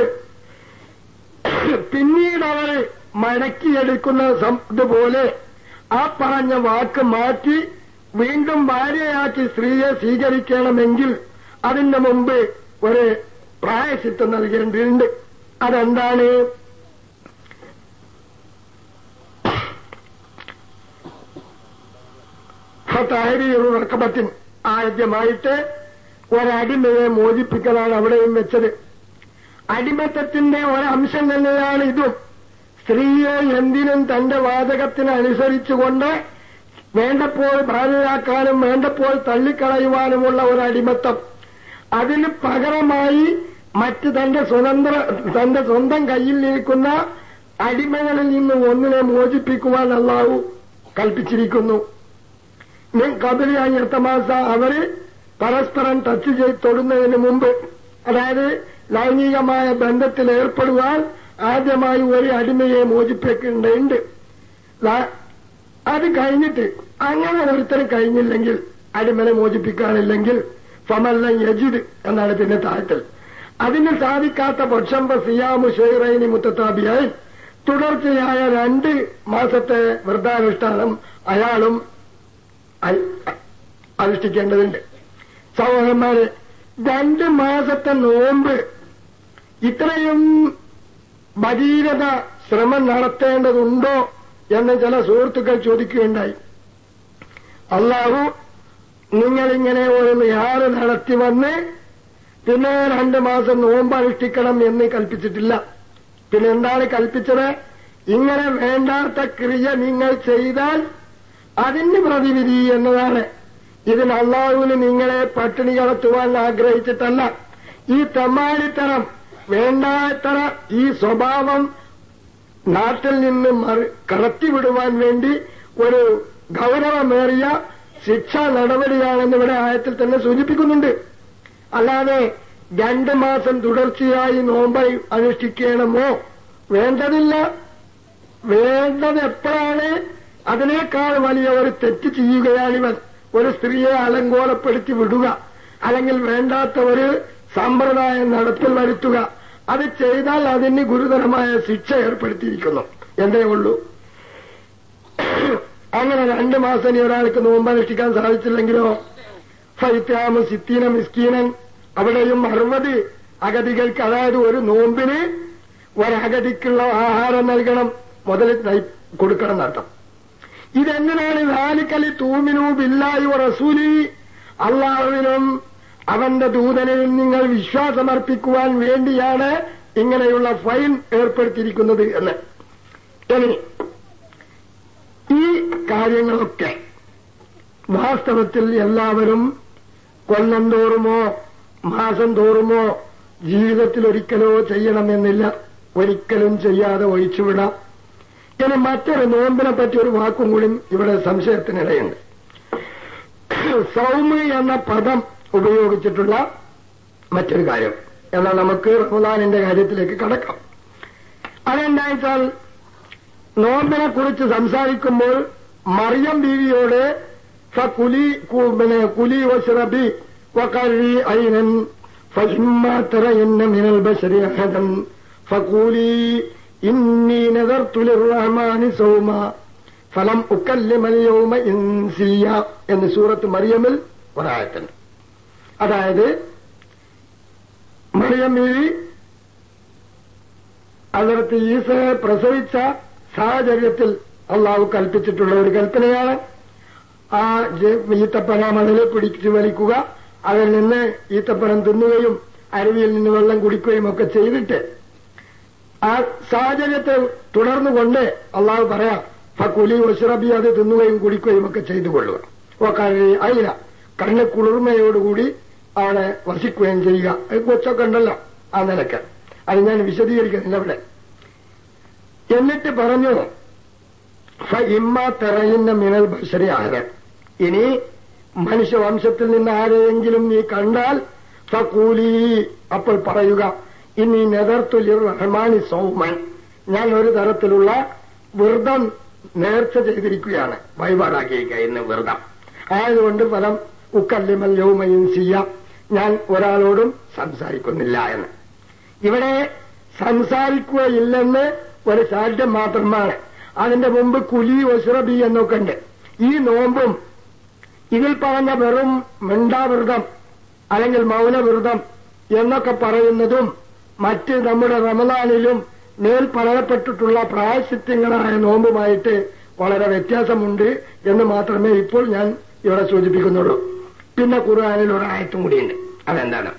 പിന്നീട് അവരെ മടക്കിയെടുക്കുന്ന സം- ഇതുപോലെ ആ പറഞ്ഞ വാക്ക് മാറ്റി വീണ്ടും ഭാര്യയാക്കി സ്ത്രീയെ സ്വീകരിക്കണമെങ്കിൽ അതിന്റെ മുമ്പ് ഒരു പ്രായശിത്തം നൽകേണ്ടതുണ്ട് അതെന്താണ് റക്കബത്തിൻ ആദ്യമായിട്ട് ഒരടിമയെ മോചിപ്പിക്കലാണ് അവിടെയും വെച്ചത് അടിമത്തത്തിന്റെ ഒരംശം തന്നെയാണ് ഇതും സ്ത്രീയെ എന്തിനും തന്റെ വാചകത്തിന് അനുസരിച്ചുകൊണ്ട് വേണ്ടപ്പോൾ ഭാര്യയാക്കാനും വേണ്ടപ്പോൾ തള്ളിക്കളയുവാനുമുള്ള ഒരു അടിമത്തം അതിന് പകരമായി മറ്റ് തന്റെ സ്വതന്ത്ര തന്റെ സ്വന്തം കയ്യിൽ നിൽക്കുന്ന അടിമകളിൽ നിന്ന് ഒന്നിനെ മോചിപ്പിക്കുവാൻ അള്ളാഹു കൽപ്പിച്ചിരിക്കുന്നു കബലിയായി എത്തമാസ അവര് പരസ്പരം ടച്ച് ചെയ്ത് തൊടുന്നതിന് മുമ്പ് അതായത് ലൈംഗികമായ ബന്ധത്തിൽ ഏർപ്പെടുവാൻ ആദ്യമായി ഒരു അടിമയെ മോചിപ്പിക്കേണ്ടതുണ്ട് ല- അത് കഴിഞ്ഞിട്ട് അങ്ങനെ ഒരുത്തരം കഴിഞ്ഞില്ലെങ്കിൽ അടിമനെ മോചിപ്പിക്കാനില്ലെങ്കിൽ ഫമല്ല യജിദ് എന്നാണ് പിന്നെ താഴ്ത്തൽ അതിന് സാധിക്കാത്ത പക്ഷം സിയാമു ഷെയ്റൈനി മുത്തത്താബിയായി തുടർച്ചയായ രണ്ട് മാസത്തെ വൃദ്ധാനുഷ്ഠാനം അയാളും അ- അനുഷ്ഠിക്കേണ്ടതുണ്ട് സഹോദരന്മാരെ രണ്ട് മാസത്തെ നോമ്പ് ഇത്രയും ഭഗീരഥ ശ്രമം നടത്തേണ്ടതുണ്ടോ എന്ന് ചില സുഹൃത്തുക്കൾ ചോദിക്കുകയുണ്ടായി അള്ളാഹു നിങ്ങളിങ്ങനെ ഒരു നിഹാറ് നടത്തി വന്ന് പിന്നെ രണ്ട് മാസം നോമ്പ് അനുഷ്ഠിക്കണം എന്ന് കൽപ്പിച്ചിട്ടില്ല പിന്നെ എന്താണ് കൽപ്പിച്ചത് ഇങ്ങനെ വേണ്ടാത്ത ക്രിയ നിങ്ങൾ ചെയ്താൽ അതിന് പ്രതിവിധി എന്നതാണ് ഇതിന് അള്ളാഹുവിന് നിങ്ങളെ പട്ടിണി കടത്തുവാൻ ആഗ്രഹിച്ചിട്ടല്ല ഈ തെമ്മാടിത്തരം വേണ്ടാത്തര ഈ സ്വഭാവം നാട്ടിൽ നിന്ന് മറി- കടത്തിവിടുവാൻ വേണ്ടി ഒരു ഗൗരവമേറിയ ശിക്ഷാ നടപടിയാണെന്ന് ഇവിടെ ആയത്തിൽ തന്നെ സൂചിപ്പിക്കുന്നുണ്ട് അല്ലാതെ രണ്ട് മാസം തുടർച്ചയായി നോമ്പ് അനുഷ്ഠിക്കണമോ വേണ്ടതില്ല വേണ്ടത് എപ്പോഴാണ് അതിനേക്കാൾ വലിയ ഒരു തെറ്റ് ചെയ്യുകയാണിവൻ ഒരു സ്ത്രീയെ അലങ്കോലപ്പെടുത്തി വിടുക അല്ലെങ്കിൽ വേണ്ടാത്ത ഒരു സമ്പ്രദായം നടപ്പിൽ വരുത്തുക അത് ചെയ്താൽ അതിന് ഗുരുതരമായ ശിക്ഷ ഏർപ്പെടുത്തിയിരിക്കുന്നു എന്തേ ഉള്ളൂ അങ്ങനെ രണ്ട് മാസം ഇനി ഒരാൾക്ക് നോമ്പനുഷ്ഠിക്കാൻ സാധിച്ചില്ലെങ്കിലോ ഫൈത്യാമ സിത്തീന മിസ്കീനൻ അവിടെയും അറുപത് അഗതികൾക്ക് അതായത് ഒരു നോമ്പിന് ഒരഗതിക്കുള്ള ആഹാരം നൽകണം മുതൽ നയി- കൊടുക്കണം നട്ടം ഇതെങ്ങനെയാണ് ലാലിക്കലി തൂമിനു ബില്ലായി റസൂലി അള്ളാഹുവിനും അവന്റെ ദൂതനിലും നിങ്ങൾ വിശ്വാസമർപ്പിക്കുവാൻ വേണ്ടിയാണ് ഇങ്ങനെയുള്ള ഫൈൻ ഏർപ്പെടുത്തിയിരിക്കുന്നത് എന്ന് ഇനി ഈ കാര്യങ്ങളൊക്കെ വാസ്തവത്തിൽ എല്ലാവരും കൊല്ലം തോറുമോ മാസം തോറുമോ ജീവിതത്തിൽ ഒരിക്കലോ ചെയ്യണമെന്നില്ല ഒരിക്കലും ചെയ്യാതെ ഒഴിച്ചുവിടാം ഇനി മറ്റൊരു നോമ്പിനെ പറ്റി ഒരു വാക്കും കൂടി ഇവിടെ സംശയത്തിനിടയുണ്ട് സൗമ് എന്ന പദം ഉപയോഗിച്ചിട്ടുള്ള മറ്റൊരു കാര്യം എന്നാൽ നമുക്ക് റമദാനിന്റെ കാര്യത്തിലേക്ക് കടക്കാം അതെന്താച്ചാൽ നോമ്പിനെ കുറിച്ച് സംസാരിക്കുമ്പോൾ മറിയം ബീവിയോട് ഫകുലി കു- പിന്നെ കുലി വസ്റബി വകരി ഐനൻ فإما ترين من البشر أحدا فقولي إني نذرت للرحمن صوما ഫലം ഉക്കല്ലിമൽ യൗമ ഇൻസിയ എന്ന് സൂറത്ത് മറിയമിൽ ഒരായത്തുണ്ട് അതായത് മറിയം ബീവി അതിർത്ത് ഈസയെ പ്രസവിച്ച സാഹചര്യത്തിൽ അള്ളാഹു കൽപ്പിച്ചിട്ടുള്ള ഒരു കൽപ്പനയാണ് ആ ജ- ഈത്തപ്പന മണലിൽ പിടിച്ചു വലിക്കുക അതിൽ നിന്ന് ഈത്തപ്പനം തിന്നുകയും അരുവിയിൽ നിന്ന് വെള്ളം കുടിക്കുകയും ഒക്കെ ചെയ്തിട്ട് ആ സാഹചര്യത്തെ തുടർന്നുകൊണ്ട് അള്ളാഹു പറയാം ഫക്കുലി വസ്റബി അത് തിന്നുകയും കുടിക്കുകയും ഒക്കെ ചെയ്തു കൊള്ളുക ഓ കഴി അയില കണ്ണ് കുളിർമയോടുകൂടി അവിടെ വസിക്കുകയും ചെയ്യുക അത് കൊച്ചൊക്കെ ഉണ്ടല്ലോ ആ നിലക്ക് അത് ഞാൻ വിശദീകരിക്കുന്നില്ല ഇവിടെ എന്നിട്ട് പറഞ്ഞു ഫ ഇമ്മ തെറയുന്ന മിനൽ ബഷരി ആഹാരം ഇനി മനുഷ്യവംശത്തിൽ നിന്ന് ആരെയെങ്കിലും നീ കണ്ടാൽ ഫക്കൂലി അപ്പോൾ പറയുക ഇനി നെതർത്തുലിർ റഹ്മാനി സൗമൻ ഞാൻ ഒരു തരത്തിലുള്ള വ്രതം നേർച്ച ചെയ്തിരിക്കുകയാണ് വഴിപാടാക്കിയിരിക്കുക ഇന്ന് വ്രതം ആയതുകൊണ്ട് ഫലം ഉക്കല്ലിമൽ യൗമയും ചെയ്യാം ഞാൻ ഒരാളോടും സംസാരിക്കുന്നില്ല എന്ന് ഇവിടെ സംസാരിക്കുകയില്ലെന്ന് ഒരു സാധ്യം മാത്രമാണ് അതിന്റെ മുമ്പ് കുലി ഒസ്രബി എന്നൊക്കെ ഉണ്ട് ഈ നോമ്പും ഇതിൽ പറഞ്ഞ വെറും മിണ്ടാവൃതം അല്ലെങ്കിൽ മൗനവൃതം എന്നൊക്കെ പറയുന്നതും മറ്റ് നമ്മുടെ റമദാനിലും മേൽ പറയപ്പെട്ടിട്ടുള്ള പ്രായശിത്യങ്ങളായ നോമ്പുമായിട്ട് വളരെ വ്യത്യാസമുണ്ട് എന്ന് മാത്രമേ ഇപ്പോൾ ഞാൻ ഇവിടെ സൂചിപ്പിക്കുന്നുള്ളൂ പിന്നെ ഖുർആാനിൽ ഒരായത്തും കൂടിയുണ്ട് അതെന്താണ്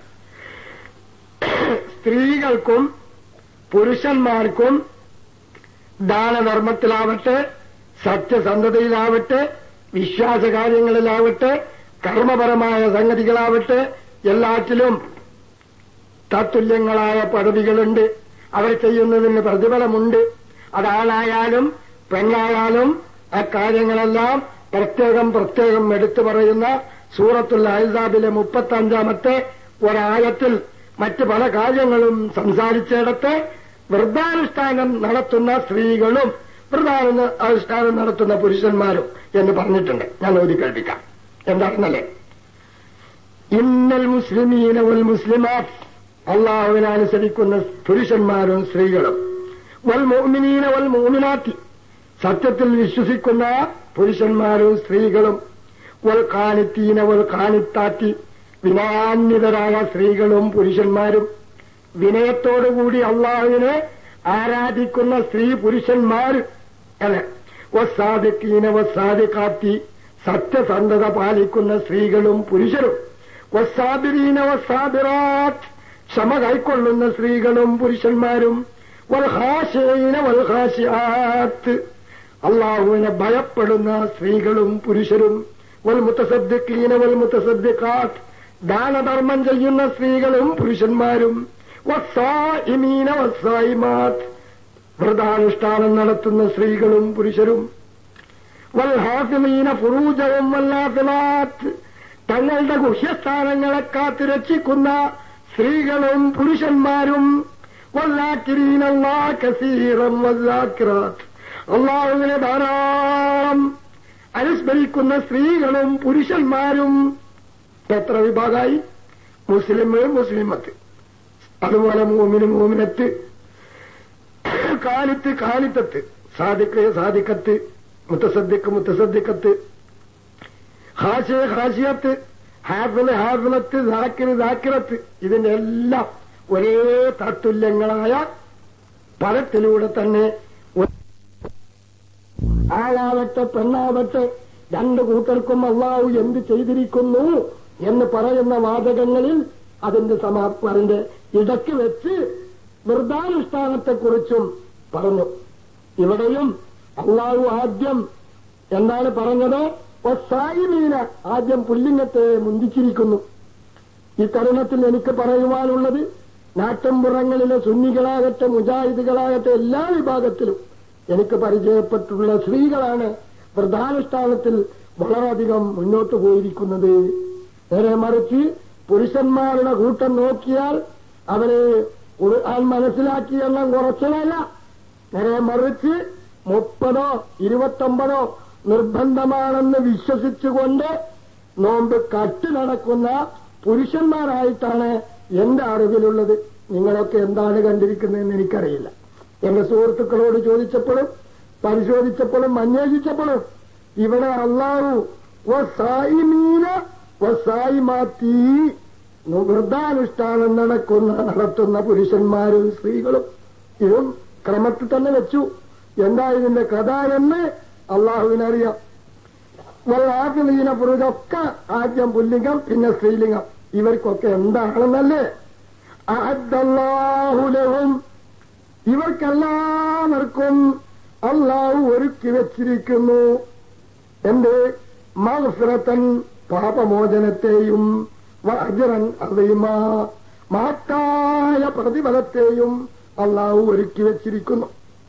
സ്ത്രീകൾക്കും പുരുഷന്മാർക്കും ദാനധർമ്മത്തിലാവട്ടെ സത്യസന്ധതയിലാവട്ടെ വിശ്വാസകാര്യങ്ങളിലാവട്ടെ കർമ്മപരമായ സംഗതികളാവട്ടെ എല്ലാറ്റിലും തത്തുല്യങ്ങളായ പദവികളുണ്ട് അവർ ചെയ്യുന്നതിന് പ്രതിഫലമുണ്ട് അതാളായാലും പെണ്ണായാലും അക്കാര്യങ്ങളെല്ലാം പ്രത്യേകം പ്രത്യേകം എടുത്തു പറയുന്ന സൂറത്തുൽ അൽദാബിലെ മുപ്പത്തി അഞ്ചാമത്തെ ഒരായത്തിൽ മറ്റ് പല കാര്യങ്ങളും സംസാരിച്ചിടത്ത് വൃദ്ധാനുഷ്ഠാനം നടത്തുന്ന സ്ത്രീകളും വൃദ്ധാന അനുഷ്ഠാനം നടത്തുന്ന പുരുഷന്മാരും എന്ന് പറഞ്ഞിട്ടുണ്ട് ഞാൻ ഓതി കേൾപ്പിക്കാം എന്താണെന്നല്ലേ ഇന്നൽ മുസ്ലിമീന വൽ മുസ്ലിമാത്ത് അള്ളാഹുവിനെ അനുസരിക്കുന്ന പുരുഷന്മാരും സ്ത്രീകളും വൽ മോമിനീന വൽ മോമിനാത്തി സത്യത്തിൽ വിശ്വസിക്കുന്ന പുരുഷന്മാരും സ്ത്രീകളും വൽ കാണിത്തീന വൽ കാണിത്താത്തി വിനയാന്വിതരായ സ്ത്രീകളും പുരുഷന്മാരും വിനയത്തോടുകൂടി അള്ളാഹുവിനെ ആരാധിക്കുന്ന സ്ത്രീ പുരുഷന്മാർ അല്ലെ വസാദിക്കീന വസാദിക്കാത്തി സത്യസന്ധത പാലിക്കുന്ന സ്ത്രീകളും പുരുഷരും വസാബിരീന വസാബിറാത്ത് ക്ഷമ കൈക്കൊള്ളുന്ന സ്ത്രീകളും പുരുഷന്മാരും വൽഹാശീന വൽഹാശിയാത്ത് അള്ളാഹുവിനെ ഭയപ്പെടുന്ന സ്ത്രീകളും പുരുഷരും വൽ മുത്തസദ്ദിഖീന വൽ മുത്തസദ്ദിഖാത്ത് ദാനധർമ്മം ചെയ്യുന്ന സ്ത്രീകളും പുരുഷന്മാരും വസ്സായിമീന വസ്സായിമാത്ത് വ്രതാനുഷ്ഠാനം നടത്തുന്ന സ്ത്രീകളും പുരുഷരും വൽഹാഫിമീന ഫുറൂജവും വല്ലാഫിലാത്ത് തങ്ങളുടെ ഗുഹ്യസ്ഥാനങ്ങളെ കാത്തു രക്ഷിക്കുന്ന സ്ത്രീകളും പുരുഷന്മാരും വല്ലാക്കിരീനല്ലാ കസീറം വല്ലാക്കിറാത്ത് അള്ളാഹുവിനെ ധാരാളം അനുസ്മരിക്കുന്ന സ്ത്രീകളും പുരുഷന്മാരും എത്ര വിഭാഗമായി മുസ്ലിം മുസ്ലിമത്ത് അതുപോലെ മൂമിന് മൂമിനത്ത് കാലിത്ത് കാലിത്തത്ത് സാദിക്ക് സാദിക്കത്ത് മുത്തസദ്ദിക്ക് മുത്തസദ്ദിക്കത്ത് ഹാഷിയ ഹാഷിയത്ത് ഹാഫില് ഹാഫിലത്ത് സാക്കിന് സാക്കിറത്ത് ഇതിന്റെ എല്ലാം ഒരേ തത്തുല്യങ്ങളായ പദത്തിലൂടെ തന്നെ ഒ- ആളാവട്ടെ പെണ്ണാവട്ടെ രണ്ടു കൂട്ടർക്കും അള്ളാഹു എന്ത് ചെയ്തിരിക്കുന്നു എന്ന് പറയുന്ന വാചകങ്ങളിൽ അതിന്റെ സമാ അതിന്റെ ഇടയ്ക്ക് വെച്ച് വൃദ്ധാനുഷ്ഠാനത്തെക്കുറിച്ചും പറഞ്ഞു ഇവിടെയും അള്ളാഹു ആദ്യം എന്താണ് പറഞ്ഞത് സായിമീന ആദ്യം പുല്ലിംഗത്തെ മുന്തിച്ചിരിക്കുന്നു ഈ തരുണത്തിൽ എനിക്ക് പറയുവാനുള്ളത് നാട്ടമ്പുറങ്ങളിലെ സുന്നികളാകട്ടെ മുജാഹിദുകളാകട്ടെ എല്ലാ വിഭാഗത്തിലും എനിക്ക് പരിചയപ്പെട്ടുള്ള സ്ത്രീകളാണ് പ്രധാനുഷ്ഠാനത്തിൽ വളരെയധികം മുന്നോട്ട് പോയിരിക്കുന്നത് നേരെ മറിച്ച് പുരുഷന്മാരുടെ കൂട്ടം നോക്കിയാൽ അവരെ ഖുർആൻ മനസ്സിലാക്കി എണ്ണം കുറച്ചതല്ല നേരെ മറിച്ച് മുപ്പതോ ഇരുപത്തൊമ്പതോ നിർബന്ധമാണെന്ന് വിശ്വസിച്ചുകൊണ്ട് നോമ്പ് കട്ടി നടക്കുന്ന പുരുഷന്മാരായിട്ടാണ് എന്റെ അറിവിലുള്ളത് നിങ്ങളൊക്കെ എന്താണ് കണ്ടിരിക്കുന്നതെന്ന് എനിക്കറിയില്ല എന്റെ സുഹൃത്തുക്കളോട് ചോദിച്ചപ്പോഴും പരിശോധിച്ചപ്പോഴും അന്വേഷിച്ചപ്പോഴും ഇവിടെ അള്ളാഹു വസായിമീന വസായിമാത്തി വൃദ്ധാനുഷ്ഠാനം നടക്കുന്ന നടത്തുന്ന പുരുഷന്മാരും സ്ത്രീകളും ഇതും ക്രമത്തിൽ തന്നെ വെച്ചു എന്താ ഇതിന്റെ കഥ എന്ന് അള്ളാഹുവിനറിയാം വല്ലാഫിലീന പുരുഷൊക്കെ ആദ്യം പുല്ലിംഗം പിന്നെ സ്ത്രീലിംഗം ഇവർക്കൊക്കെ എന്താണെന്നല്ലേ അഹദ്ദല്ലാഹുലഹും ഇവർക്കെല്ലാവർക്കും അള്ളാഹു ഒരുക്കി വെച്ചിരിക്കുന്നു എന്റെ മഹഫിറത്തൻ പാപമോചനത്തെയും അജറൻ അറിയുമ മഹത്തായ പ്രതിഫലത്തെയും അള്ളാഹു ഒരുക്കി വെച്ചിരിക്കുന്നു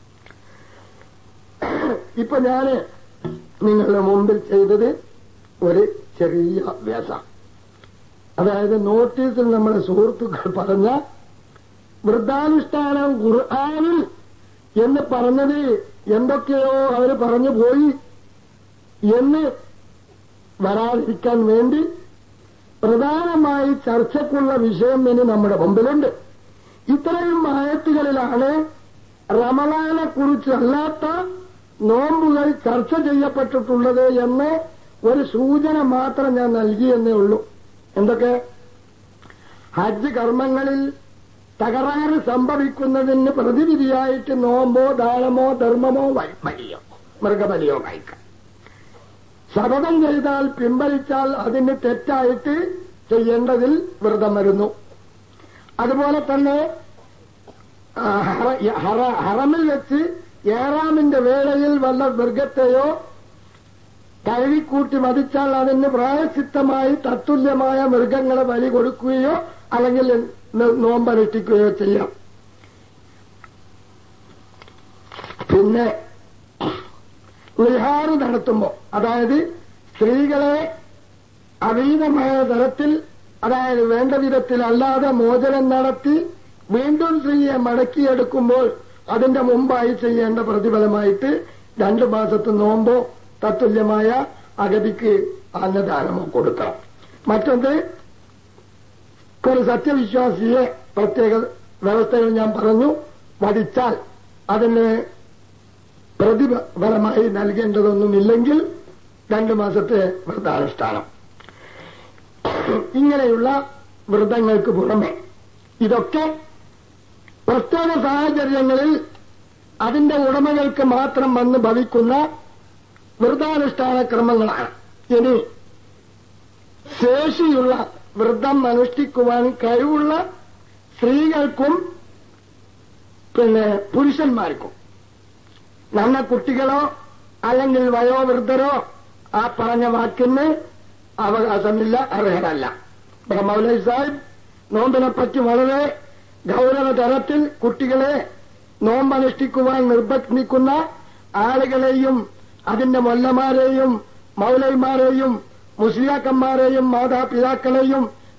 ഇപ്പൊ ഞാന് നിങ്ങളുടെ മുമ്പിൽ ചെയ്തത് ഒരു ചെറിയ വ്യാസം അതായത് നോട്ടീസിൽ നമ്മുടെ സുഹൃത്തുക്കൾ പറഞ്ഞ വൃദ്ധാനുഷ്ഠാനം ഖുർആാനിൽ എന്ന് പറഞ്ഞത് എന്തൊക്കെയോ അവര് പറഞ്ഞു പോയി എന്ന് വരാതിരിക്കാൻ വേണ്ടി പ്രധാനമായി ചർച്ചയ്ക്കുള്ള വിഷയം ഇനി നമ്മുടെ മുമ്പിലുണ്ട് ഇത്രയും ആയത്തുകളിലാണ് റമലാനെ കുറിച്ചല്ലാത്ത നോമ്പുകൾ ചർച്ച ചെയ്യപ്പെട്ടിട്ടുള്ളത് എന്ന് ഒരു സൂചന മാത്രം ഞാൻ നൽകിയെന്നേ ഉള്ളൂ എന്തൊക്കെ ഹജ്ജ് കർമ്മങ്ങളിൽ തകരാറ് സംഭവിക്കുന്നതിന് പ്രതിവിധിയായിട്ട് നോമ്പോ ദാനമോ ധർമ്മമോ വ- ബലിയോ മൃഗബലിയോ കഴിക്കാം ശപഥം ചെയ്താൽ പിൻവലിച്ചാൽ അതിന് തെറ്റായിട്ട് ചെയ്യേണ്ടതിൽ വ്രതം വരുന്നു അതുപോലെ തന്നെ ആ, ഹറ- ഹറ- ഹറമിൽ വെച്ച് ഏറാമിന്റെ വേളയിൽ വല്ല മൃഗത്തെയോ കഴുകിക്കൂട്ടി മതിച്ചാൽ അതിന് പ്രായസിദ്ധമായി തത്തുല്യമായ മൃഗങ്ങളെ ബലി കൊടുക്കുകയോ അല്ലെങ്കിൽ ന- നോമ്പനുഷ്ഠിക്കുകയോ ചെയ്യാം പിന്നെ നിഹാറ് നടത്തുമ്പോ അതായത് സ്ത്രീകളെ അവീതമായ തരത്തിൽ അതായത് വേണ്ട വിധത്തിൽ അല്ലാതെ മോചനം നടത്തി വീണ്ടും സ്ത്രീയെ മടക്കിയെടുക്കുമ്പോൾ അതിന്റെ മുമ്പായി ചെയ്യേണ്ട പ്രതിഫലമായിട്ട് രണ്ടു മാസത്തെ നോമ്പോ തത്തുല്യമായ അഗതിക്ക് അന്നദാനമോ കൊടുക്കണം മറ്റൊന്ന് ഒരു സത്യവിശ്വാസിയെ പ്രത്യേക വ്യവസ്ഥകൾ ഞാൻ പറഞ്ഞു വധിച്ചാൽ അതിന് പ്രതിഫലമായി നൽകേണ്ടതൊന്നുമില്ലെങ്കിൽ രണ്ടു മാസത്തെ വ്രതാനുഷ്ഠാനം ഇങ്ങനെയുള്ള വ്രതങ്ങൾക്ക് പുറമെ ഇതൊക്കെ പ്രത്യേക സാഹചര്യങ്ങളിൽ അതിന്റെ ഉടമകൾക്ക് മാത്രം വന്ന് ഭവിക്കുന്ന വ്രതാനുഷ്ഠാന ക്രമങ്ങളാണ് ഇനി ശേഷിയുള്ള വ്രതം അനുഷ്ഠിക്കുവാൻ കഴിവുള്ള സ്ത്രീകൾക്കും പിന്നെ പുരുഷന്മാർക്കും നമ്മ കുട്ടികളോ അല്ലെങ്കിൽ വയോവൃദ്ധരോ ആ പറഞ്ഞ വാക്കിന് അവകാശമില്ല അർഹരല്ല ബ്രഹ്മൗലൈ സാഹിബ് നോമ്പിനെ പറ്റി വളരെ ഗൗരവ തരത്തിൽ കുട്ടികളെ നോമ്പനുഷ്ഠിക്കുവാൻ നിർബന്ധിക്കുന്ന ആളുകളെയും അതിന്റെ മൊല്ലമാരെയും മൗലൈമാരെയും മുസ്ലിയാക്കന്മാരെയും മാതാപിതാക്കളെയും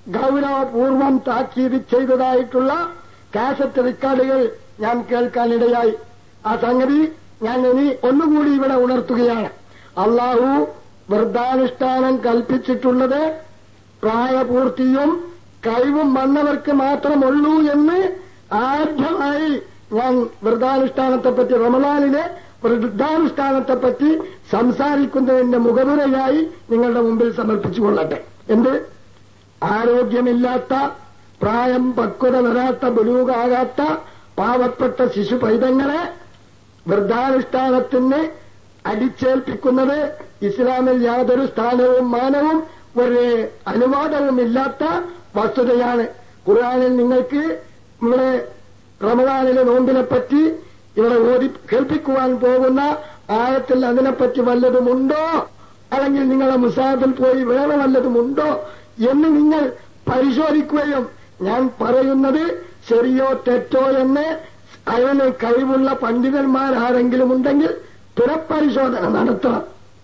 ഗൗരവപൂർവം താക്കീത് ചെയ്തതായിട്ടുള്ള കാസറ്റ് റെക്കോർഡുകൾ ഞാൻ കേൾക്കാനിടയായി ആ സംഗതി ഞാൻ ഇനി ഒന്നുകൂടി ഇവിടെ ഉണർത്തുകയാണ് അള്ളാഹു വൃദ്ധാനുഷ്ഠാനം കൽപ്പിച്ചിട്ടുള്ളത് പ്രായപൂർത്തിയും കഴിവും വന്നവർക്ക് മാത്രമുള്ളൂ എന്ന് ആദ്യമായി ഞാൻ വൃദ്ധാനുഷ്ഠാനത്തെപ്പറ്റി റമലാനിലെ വൃദ്ധാനുഷ്ഠാനത്തെപ്പറ്റി സംസാരിക്കുന്നതിന്റെ മുഖമുറയായി നിങ്ങളുടെ മുമ്പിൽ സമർപ്പിച്ചുകൊള്ളട്ടെ എന്ത് ആരോഗ്യമില്ലാത്ത പ്രായം പക്വത വരാത്ത ബലൂകാകാത്ത പാവപ്പെട്ട ശിശു പൈതങ്ങളെ വൃദ്ധാനുഷ്ഠാനത്തിന് അടിച്ചേൽപ്പിക്കുന്നത് ഇസ്ലാമിൽ യാതൊരു സ്ഥാനവും മാനവും ഒരു അനുവാദവുമില്ലാത്ത വസ്തുതയാണ് ഖുർആാനിൽ നിങ്ങൾക്ക് ഇവിടെ റമദാനിലെ നോമ്പിനെപ്പറ്റി ഇവിടെ ഓതി കേൾപ്പിക്കുവാൻ പോകുന്ന ആയത്തിൽ അതിനെപ്പറ്റി വല്ലതുമുണ്ടോ അല്ലെങ്കിൽ നിങ്ങളെ മുസാഫിൽ പോയി വേറെ വല്ലതുമുണ്ടോ എന്ന് നിങ്ങൾ പരിശോധിക്കുകയും ഞാൻ പറയുന്നത് ശരിയോ തെറ്റോ എന്ന് അതിന് കഴിവുള്ള പണ്ഡിതന്മാരാരെങ്കിലും ഉണ്ടെങ്കിൽ പുനഃപരിശോധന നടത്തണം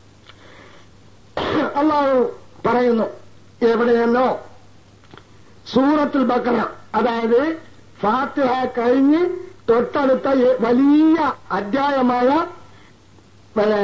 അള്ളാഹു പറയുന്നു എവിടെയെന്നോ സൂറത്തുൽ ബക്കറ അതായത് ഫാത്തിഹ കഴിഞ്ഞ് തൊട്ടടുത്ത എ- വലിയ അധ്യായമായ പിന്നെ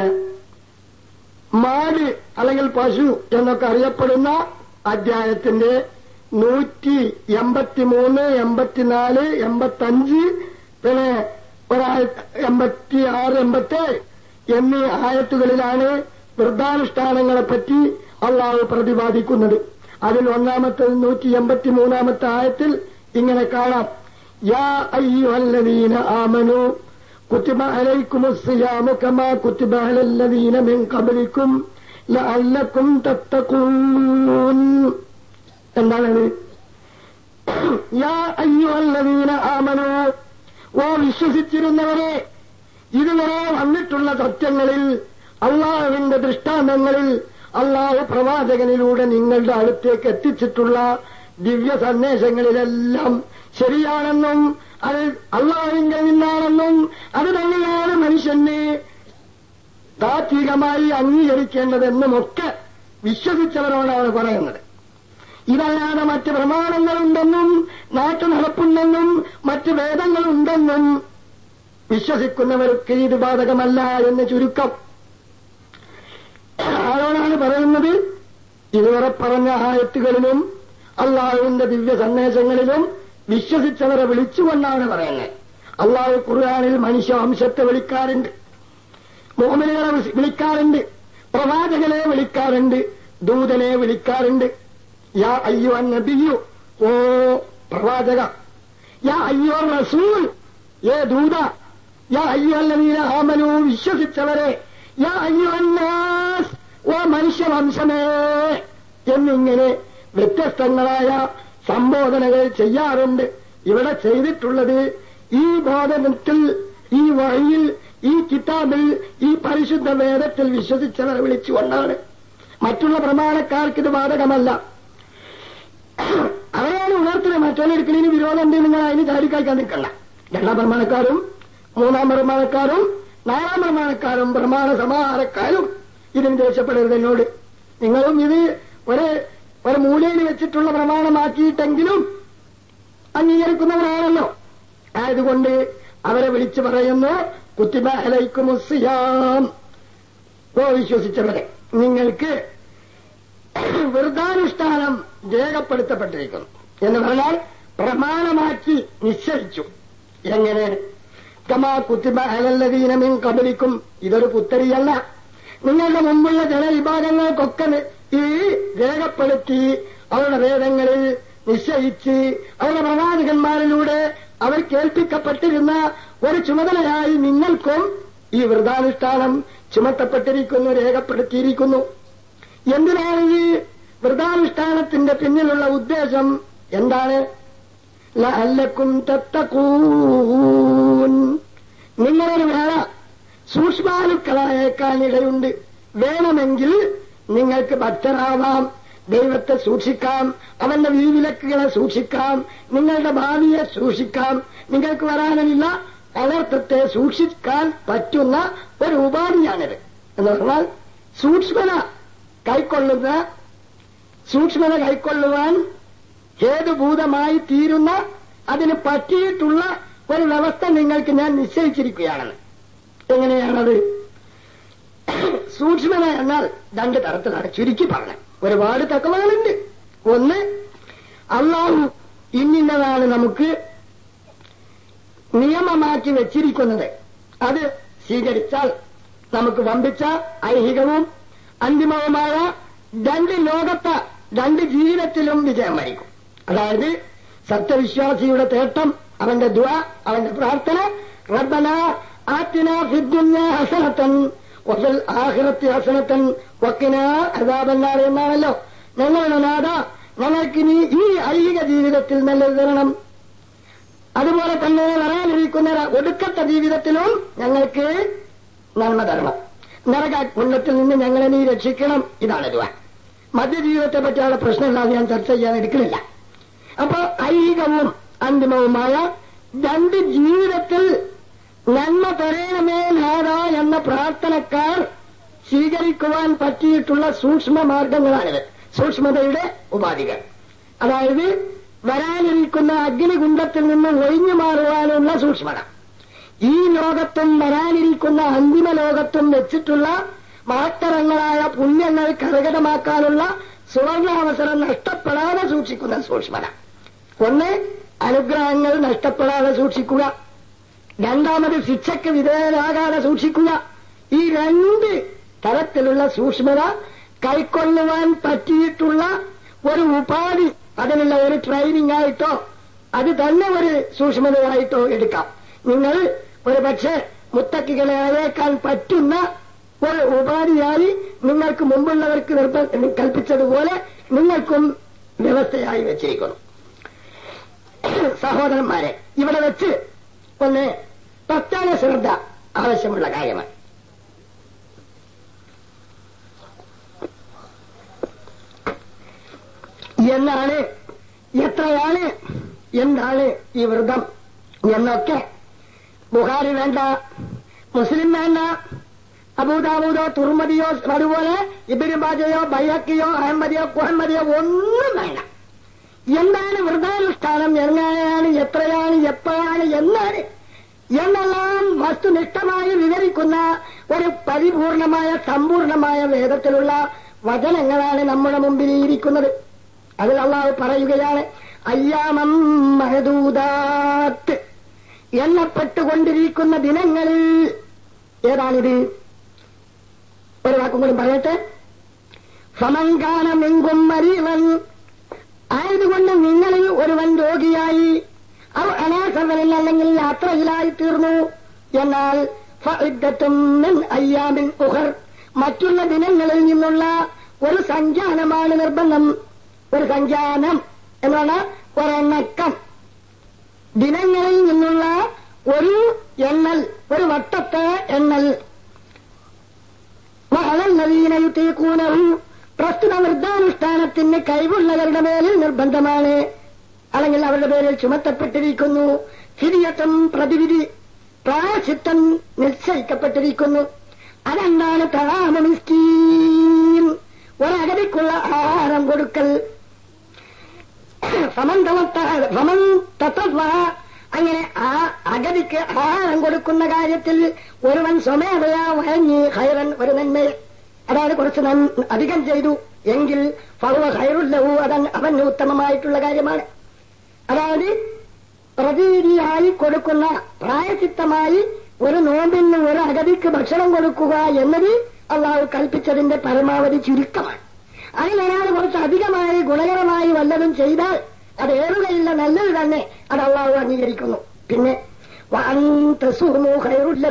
മാട് അല്ലെങ്കിൽ പശു എന്നൊക്കെ അറിയപ്പെടുന്ന അധ്യായത്തിന്റെ നൂറ്റി എൺപത്തിമൂന്ന് എൺപത്തിനാല് എൺപത്തഞ്ച് പിന്നെ ഒരായ എൺപത്തി ആറ് എൺപത്തേഴ് എന്നീ ആയത്തുകളിലാണ് വൃദ്ധാനുഷ്ഠാനങ്ങളെപ്പറ്റി അള്ളാഹു പ്രതിപാദിക്കുന്നത് അതിൽ ഒന്നാമത്തെ നൂറ്റി എൺപത്തിമൂന്നാമത്തെ ആയത്തിൽ ഇങ്ങനെ കാണാം യാ അയ്യുഹല്ലദീന ആമനു കുത്തിബ അലൈക്കുമുസ്സിയാമു കമാ കുത്തിബ അലല്ലദീന മിൻ ഖബലിക്കും ലഅല്ലക്കും തത്തഖൂൻ എന്താണത് യാ അയ്യുഹല്ലദീന ആമനു ഓ വിശ്വസിച്ചിരുന്നവരെ ഇതുവരെ വന്നിട്ടുള്ള സത്യങ്ങളിൽ അള്ളാഹുവിന്റെ ദൃഷ്ടാന്തങ്ങളിൽ അള്ളാഹു പ്രവാചകനിലൂടെ നിങ്ങളുടെ അടുത്തേക്ക് എത്തിച്ചിട്ടുള്ള ദിവ്യ സന്ദേശങ്ങളിലെല്ലാം ശരിയാണെന്നും അത് അള്ളാഹുവിന്റെ നിന്നാണെന്നും അത് തന്നെയാണ് മനുഷ്യന് താത്വികമായി അംഗീകരിക്കേണ്ടതെന്നുമൊക്കെ വിശ്വസിച്ചവരോടാണ് പറയുന്നത് ഇതല്ലാതെ മറ്റ് പ്രമാണങ്ങളുണ്ടെന്നും നാട്ടു നടപ്പുണ്ടെന്നും മറ്റ് വേദങ്ങളുണ്ടെന്നും വിശ്വസിക്കുന്നവർക്ക് ഇത് ബാധകമല്ല എന്ന് ചുരുക്കം ആരോടാണ് പറയുന്നത് ഇതുവരെ പറഞ്ഞ ആയത്തുകളിലും അള്ളാഹുവിന്റെ ദിവ്യ സന്ദേശങ്ങളിലും വിശ്വസിച്ചവരെ വിളിച്ചുകൊണ്ടാണ് പറയുന്നത് അള്ളാഹു ഖുർആാനിൽ മനുഷ്യവംശത്തെ വിളിക്കാറുണ്ട് മോമിനുകളെ വിളിക്കാറുണ്ട് പ്രവാചകനെ വിളിക്കാറുണ്ട് ദൂതനെ വിളിക്കാറുണ്ട് യാ അയ്യോ നബിയു ഓ പ്രവാചക യാ അയ്യോ റസൂൽ ഏ ദൂത യാ അയ്യോ നവീന ആമനു വിശ്വസിച്ചവരെ യാ അയ്യോ അന്നാസ് ഓ മനുഷ്യവംശമേ എന്നിങ്ങനെ വ്യത്യസ്തങ്ങളായ സംബോധനകൾ ചെയ്യാറുണ്ട് ഇവിടെ ചെയ്തിട്ടുള്ളത് ഈ ബോധനത്തിൽ ഈ വഴിയിൽ ഈ കിതാബിൽ ഈ പരിശുദ്ധ വേദത്തിൽ വിശ്വസിച്ചവരെ വിളിച്ചുകൊണ്ടാണ് മറ്റുള്ള പ്രമാണക്കാർക്ക് ഇത് ബാധകമല്ല അവരാണ് ഉണർത്തുന്നത് മറ്റൊരിക്കലും വിരോധമുണ്ട് നിങ്ങൾ അതിന് ചാരിക്കാക്കാൻ നിൽക്കണ്ട രണ്ടാം പ്രമാണക്കാരും മൂന്നാം പ്രമാണക്കാരും നാലാം പ്രമാണക്കാരും പ്രമാണ സമാഹാരക്കാരും ഇതിന് ദേഷ്യപ്പെടരുത് എന്നോട് നിങ്ങളും ഇത് ഒരു ഒരു മൂലയിൽ വെച്ചിട്ടുള്ള പ്രമാണമാക്കിയിട്ടെങ്കിലും അംഗീകരിക്കുന്നവരാണല്ലോ ആയതുകൊണ്ട് അവരെ വിളിച്ചു പറയുന്നു കുത്തിബ അലൈക്കുമുസിയാം ഓ വിശ്വസിച്ചവരെ നിങ്ങൾക്ക് വൃദ്ധാനുഷ്ഠാനം രേഖപ്പെടുത്തപ്പെട്ടിരിക്കുന്നു എന്ന് പറഞ്ഞാൽ പ്രമാണമാക്കി നിശ്ചയിച്ചു എങ്ങനെ കമാ കുത്തിബ അലല്ലതീനമിൻ കബലിക്കും ഇതൊരു പുത്തരിയല്ല നിങ്ങളുടെ മുമ്പുള്ള ജനവിഭാഗങ്ങൾക്കൊക്കെ ഈ രേഖപ്പെടുത്തി അവരുടെ വേദങ്ങളിൽ നിശ്ചയിച്ച് അവരുടെ പ്രവാചകന്മാരിലൂടെ അവർ കേൾപ്പിക്കപ്പെട്ടിരുന്ന ഒരു ചുമതലയായി നിങ്ങൾക്കും ഈ വൃദ്ധാനുഷ്ഠാനം ചുമത്തപ്പെട്ടിരിക്കുന്നു രേഖപ്പെടുത്തിയിരിക്കുന്നു എന്തിനാണ് ഈ വൃദ്ധാനുഷ്ഠാനത്തിന്റെ പിന്നിലുള്ള ഉദ്ദേശം എന്താണ് ലഅല്ലക്കും തത്തക്കൂൻ നിങ്ങളൊരു വേള സൂക്ഷ്മാലുക്കളായേക്കാൻ ഇടയുണ്ട് വേണമെങ്കിൽ നിങ്ങൾക്ക് ഭക്തരാവാം ദൈവത്തെ സൂക്ഷിക്കാം അവന്റെ വീവിലക്കുകളെ സൂക്ഷിക്കാം നിങ്ങളുടെ ഭാവിയെ സൂക്ഷിക്കാം നിങ്ങൾക്ക് വരാനില്ല അനർത്ഥത്തെ സൂക്ഷിക്കാൻ പറ്റുന്ന ഒരു ഉപാധിയാണിത് എന്ന് പറഞ്ഞാൽ സൂക്ഷ്മത കൈക്കൊള്ളുന്ന സൂക്ഷ്മത കൈക്കൊള്ളുവാൻ ഹേതുഭൂതമായി തീരുന്ന അതിന് പറ്റിയിട്ടുള്ള ഒരു വ്യവസ്ഥ നിങ്ങൾക്ക് ഞാൻ നിശ്ചയിച്ചിരിക്കുകയാണെന്ന് എങ്ങനെയാണത് സൂക്ഷ്മത എന്നാൽ രണ്ട് തരത്തിലാണ് ചുരുക്കി പറഞ്ഞത് ഒരുപാട് തക്കവകളുണ്ട് ഒന്ന് അള്ളാഹു ഇന്നിന്നതാണ് നമുക്ക് നിയമമാക്കി വെച്ചിരിക്കുന്നത് അത് സ്വീകരിച്ചാൽ നമുക്ക് വമ്പിച്ച ഐഹികവും അന്തിമവുമായ രണ്ട് ലോകത്തെ രണ്ട് ജീവിതത്തിലും വിജയം വരിക്കും അതായത് സത്യവിശ്വാസിയുടെ തേട്ടം അവന്റെ ദുവ അവന്റെ പ്രാർത്ഥന റബ്ബന ആത്തിന ഫിദ്ദുന്യ ഹസനത്തൻ വഫിൽ ആഖിറത്തി ഹസനത്തൻ വക്കിന അദാബന്നാർ എന്നാണല്ലോ ഞങ്ങളുടെ നാഥ ഞങ്ങൾക്ക് നീ ഈ ഐഹിക ജീവിതത്തിൽ നല്ലത് തരണം അതുപോലെ തന്നെ വരാനിരിക്കുന്ന ഒടുക്കത്തെ ജീവിതത്തിലും ഞങ്ങൾക്ക് നന്മ തരണം നരക കുണ്ടത്തിൽ നിന്ന് ഞങ്ങളെ നീ രക്ഷിക്കണം ഇതാണ് ദുവ മധ്യജീവിതത്തെ പറ്റിയുള്ള പ്രശ്നമില്ലാതെ ഞാൻ ചർച്ച ചെയ്യാൻ എടുക്കുന്നില്ല അപ്പൊ ഐഹികവും അന്തിമവുമായ രണ്ട് ജീവിതത്തിൽ നന്മ തരയണമേ നാഥ എന്ന പ്രാർത്ഥനക്കാർ സ്വീകരിക്കുവാൻ പറ്റിയിട്ടുള്ള സൂക്ഷ്മ മാർഗങ്ങളാണിത് സൂക്ഷ്മതയുടെ ഉപാധികൾ അതായത് വരാനിരിക്കുന്ന അഗ്നികുണ്ടത്തിൽ നിന്ന് ഒഴിഞ്ഞു മാറുവാനുള്ള സൂക്ഷ്മത ഈ ലോകത്തും വരാനിരിക്കുന്ന അന്തിമ ലോകത്തും വെച്ചിട്ടുള്ള മഹത്തരങ്ങളായ പുണ്യങ്ങൾ കരകതമാക്കാനുള്ള സുവർണാവസരം നഷ്ടപ്പെടാതെ സൂക്ഷിക്കുന്ന സൂക്ഷ്മത ഒന്ന് അനുഗ്രഹങ്ങൾ നഷ്ടപ്പെടാതെ സൂക്ഷിക്കുക രണ്ടാമത് ശിക്ഷയ്ക്ക് വിധേയരാകാതെ സൂക്ഷിക്കുക ഈ രണ്ട് തരത്തിലുള്ള സൂക്ഷ്മത കൈക്കൊള്ളുവാൻ പറ്റിയിട്ടുള്ള ഒരു ഉപാധി അതിനുള്ള ഒരു ട്രെയിനിങ് ആയിട്ടോ അത് തന്നെ ഒരു സൂക്ഷ്മതയായിട്ടോ എടുക്കാം നിങ്ങൾ ഒരു പക്ഷേ മുത്തക്കികളെ അയക്കാൻ പറ്റുന്ന ഒരു ഉപാധിയായി നിങ്ങൾക്ക് മുമ്പുള്ളവർക്ക് നിർബ- കൽപ്പിച്ചതുപോലെ നിങ്ങൾക്കും വ്യവസ്ഥയായി വെച്ചിരിക്കുന്നു സഹോദരന്മാരെ ഇവിടെ വെച്ച് ഒന്ന് പ്രത്യേക ശ്രദ്ധ ആവശ്യമുള്ള കാര്യമാണ് എന്നാണ് എത്രയാണ് എന്താണ് ഈ വ്രതം എന്നൊക്കെ ബുഹാരി വേണ്ട മുസ്ലിം വേണ്ട അബൂദാബൂദോ തുർമതിയോ അതുപോലെ ഇബിനുബാജയോ ബൈഹക്കിയോ അഹമ്മദിയോ കുഹമ്മദിയോ ഒന്നും വേണ്ട എന്താണ് വ്രതാനുഷ്ഠാനം എങ്ങനെയാണ് എത്രയാണ് എപ്പോഴാണ് എന്നാണ് എന്നെല്ലാം വസ്തുനിഷ്ഠമായി വിവരിക്കുന്ന ഒരു പരിപൂർണമായ സമ്പൂർണമായ വേദത്തിലുള്ള വചനങ്ങളാണ് നമ്മുടെ മുമ്പിൽ ഇരിക്കുന്നത് അതിൽ അള്ളാഹു പറയുകയാണ് അയ്യാമം മഹദൂദാത്ത് എണ്ണപ്പെട്ടുകൊണ്ടിരിക്കുന്ന ദിനങ്ങളിൽ ഏതാണിത് ഒരു വാക്കും കൂടി പറയട്ടെ സമങ്കാനമെങ്കും മരീവൻ ആയതുകൊണ്ട് നിങ്ങളിൽ ഒരുവൻ രോഗിയായി അവ അനാസവനിൽ അല്ലെങ്കിൽ യാത്രയിലായി തീർന്നു എന്നാൽ ഫഇദ്ദത്തും മിൻ അയ്യാമിൻ ഉഹർ മറ്റുള്ള ദിനങ്ങളിൽ നിന്നുള്ള ഒരു സഞ്ചാനമാണ് നിർബന്ധം ഒരു സഞ്ചാനം എന്നാണ് ഒരെണ്ണക്കം ദിനങ്ങളിൽ നിന്നുള്ള ഒരു എണ്ണൽ ഒരു വട്ടത്തെ എണ്ണൽ നവീനയുത്തേക്കൂനവും പ്രസ്തുത വൃദ്ധാനുഷ്ഠാനത്തിന് കഴിവുള്ളവരുടെ മേലിൽ നിർബന്ധമാണ് അല്ലെങ്കിൽ അവരുടെ പേരിൽ ചുമത്തപ്പെട്ടിരിക്കുന്നു ഹിരിയത്വം പ്രതിവിധി പ്രായശിത്തം നിശ്ചയിക്കപ്പെട്ടിരിക്കുന്നു അതെന്താണ് തറാമമിസ്കീൻ ഒരഗതിക്കുള്ള ആഹാരം കൊടുക്കൽ സമം തമത്ത- സമം തത്വ അങ്ങനെ ആ അഗതിക്ക് ആഹാരം കൊടുക്കുന്ന കാര്യത്തിൽ ഒരുവൻ സ്വമേധയാ വഴങ്ങി ഹൈറൻ ഒരു നന്മ അതായത് കുറച്ച് നൻ- അധികം ചെയ്തു എങ്കിൽ ഫലവ ഹൈറുല്ലവു അതൻ അവന് ഉത്തമമായിട്ടുള്ള കാര്യമാണ് അതായത് പ്രതീതിയായി കൊടുക്കുന്ന പ്രായചിത്തമായി ഒരു നോമ്പിന് ഒരു അഗതിക്ക് ഭക്ഷണം കൊടുക്കുക എന്നത് അള്ളാഹു കൽപ്പിച്ചതിന്റെ പരമാവധി ചുരുക്കമാണ് അതിനൊരാൾ കുറച്ച് അധികമായി ഗുണകരമായി വല്ലതും ചെയ്താൽ അത് ഏറുകയില്ല നല്ലത് തന്നെ അത് അള്ളാഹു അംഗീകരിക്കുന്നു പിന്നെ വഅൻ തസൂമു ഖൈറുല്ല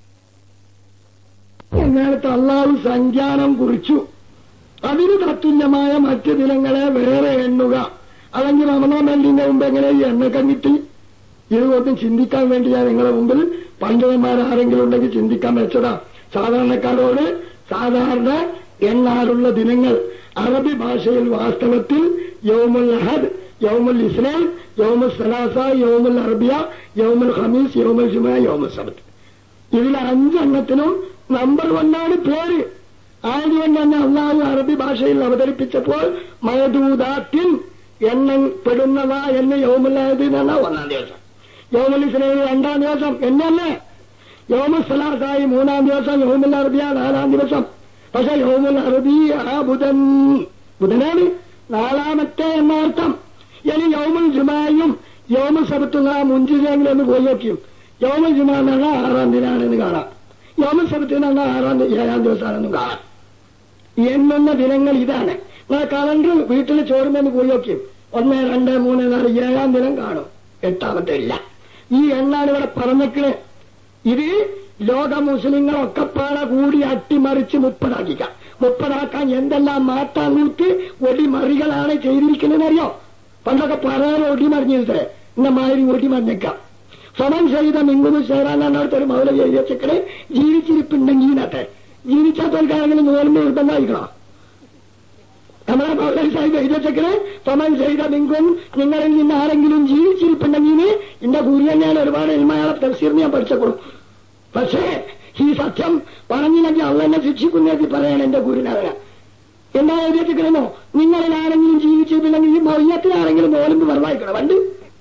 അങ്ങനത്തെ അള്ളാഹു സഞ്ചാരം കുറിച്ചു അതിന് തത്തുല്യമായ മറ്റു ദിനങ്ങളെ വേറെ എണ്ണുക അല്ലെങ്കിൽ റമദാൻ ബന്ധിന്റെ മുമ്പ് എങ്ങനെ ഈ എണ്ണക്കം കിട്ടി ഇതൊന്നും ചിന്തിക്കാൻ വേണ്ടി ഞാൻ നിങ്ങളുടെ മുമ്പിൽ പണ്ഡിതന്മാരാരെങ്കിലും ഉണ്ടെങ്കിൽ ചിന്തിക്കാൻ വെച്ചതാ സാധാരണക്കാരോട് സാധാരണ എണ്ണാറുള്ള ദിനങ്ങൾ അറബി ഭാഷയിൽ വാസ്തവത്തിൽ യൗമുൽ അഹദ് യൗമുൽ ഇസ്ലാം യൗമുൽ സലാസ യൗമുൽ അറബിയ യൗമുൽ ഹമീസ് യൗമുൽ ജുമ യൗമുൽ സബത്ത് ഇതിൽ അഞ്ചെണ്ണത്തിനും നമ്പർ വണ്ണാണ് പേര് ആയതുകൊണ്ട് തന്നെ അള്ളാഹു അറബി ഭാഷയിൽ അവതരിപ്പിച്ചപ്പോൾ മയദൂദാത്തിൻ എണ്ണം പെടുന്നതാ എന്ന് യോമുല്ലായത് എന്നാ ഒന്നാം ദിവസം യോമുൽ ഇസ്ലാം രണ്ടാം ദിവസം എന്നല്ലേ യോമുൽ സലാസായി മൂന്നാം ദിവസം യോമുൽ അറബിയ നാലാം ദിവസം പക്ഷെ യോമുൽ അറബി ആ ബുധൻ ബുധനാണ് നാലാമത്തെ എന്നർത്ഥം ഇനി യോമുൽ ജുമായും യോമുൽ സബത്തും ആ മുഞ്ചിലെങ്കിലും ഒന്ന് പോയി നോക്കിയും യോമുൽ ജുമാ എന്ന് പറഞ്ഞാൽ ആറാം ദിനാണെന്ന് കാണാം യോമുൽ സബത്ത് എന്ന് പറഞ്ഞാൽ ആറാം ദി- ഏഴാം ദിവസമാണെന്ന് കാണാം എണ്ണുന്ന ദിനങ്ങൾ ഇതാണ് ആ കലണ്ടർ വീട്ടിൽ ചോറുമെന്ന് പോയി നോക്കിയും ഒന്ന് രണ്ട് മൂന്ന് നാല് ഏഴാം ദിനം കാണും എട്ടാമത്തെ ഇല്ല ഈ എണ്ണാണ് ഇവിടെ പറഞ്ഞേക്കണ് ഇത് ലോക മുസ്ലിങ്ങളൊക്കെ പാട കൂടി അട്ടിമറിച്ച് മുപ്പതാക്കിക്ക മുപ്പതാക്കാൻ എന്തെല്ലാം മാറ്റാനൂറ്റ് ഒടിമറികളാണ് ചെയ്തിരിക്കുന്നതെന്നറിയോ പണ്ടൊക്കെ പറയാൻ ഒടിമറിഞ്ഞിട്ട് ഇന്ന മാതിരി ഒടിമറിഞ്ഞേക്കാം സമൻ ചെയ്ത മിങ്ങുന്നു ചേരാനാണ് ഒരു മൗലവി എഴുതി വെച്ചേക്കണ് ജീവിച്ചിരിപ്പുണ്ടെങ്കിൽ ഇന്നത്തെ ജീവിച്ചാത്തവർക്കാണെങ്കിലും നോലുമ്പ് നിർബന്ധമായിരിക്കണം നമ്മളെ മൗലവി സാഹിബ് എഴുതി വെച്ചേക്കണ് സമൻ ചെയ്ത മിങ്കും നിങ്ങളിൽ നിന്ന് ആരെങ്കിലും ജീവിച്ചിരിപ്പുണ്ടെങ്കിൽ എന്റെ ഗുരു തന്നെയാണ് ഒരുപാട് എൽമയാളെ തഫ്സീറിന് ഞാൻ പഠിച്ചേക്കുള്ളൂ പക്ഷേ ഈ സത്യം പറഞ്ഞില്ലെങ്കിൽ അള്ളെന്നെ ശിക്ഷിക്കുന്നതിൽ പറയാണ് എന്റെ ഗുരുനാഥന എന്താ എഴുതി വെച്ചേക്കണെന്നോ നിങ്ങളിൽ ആരെങ്കിലും ജീവിച്ചിട്ടില്ലെങ്കിൽ ഈ മൊയ്യത്തിനാരെങ്കിലും നോലുമ്പ് വെറുതായിക്കണം പണ്ട്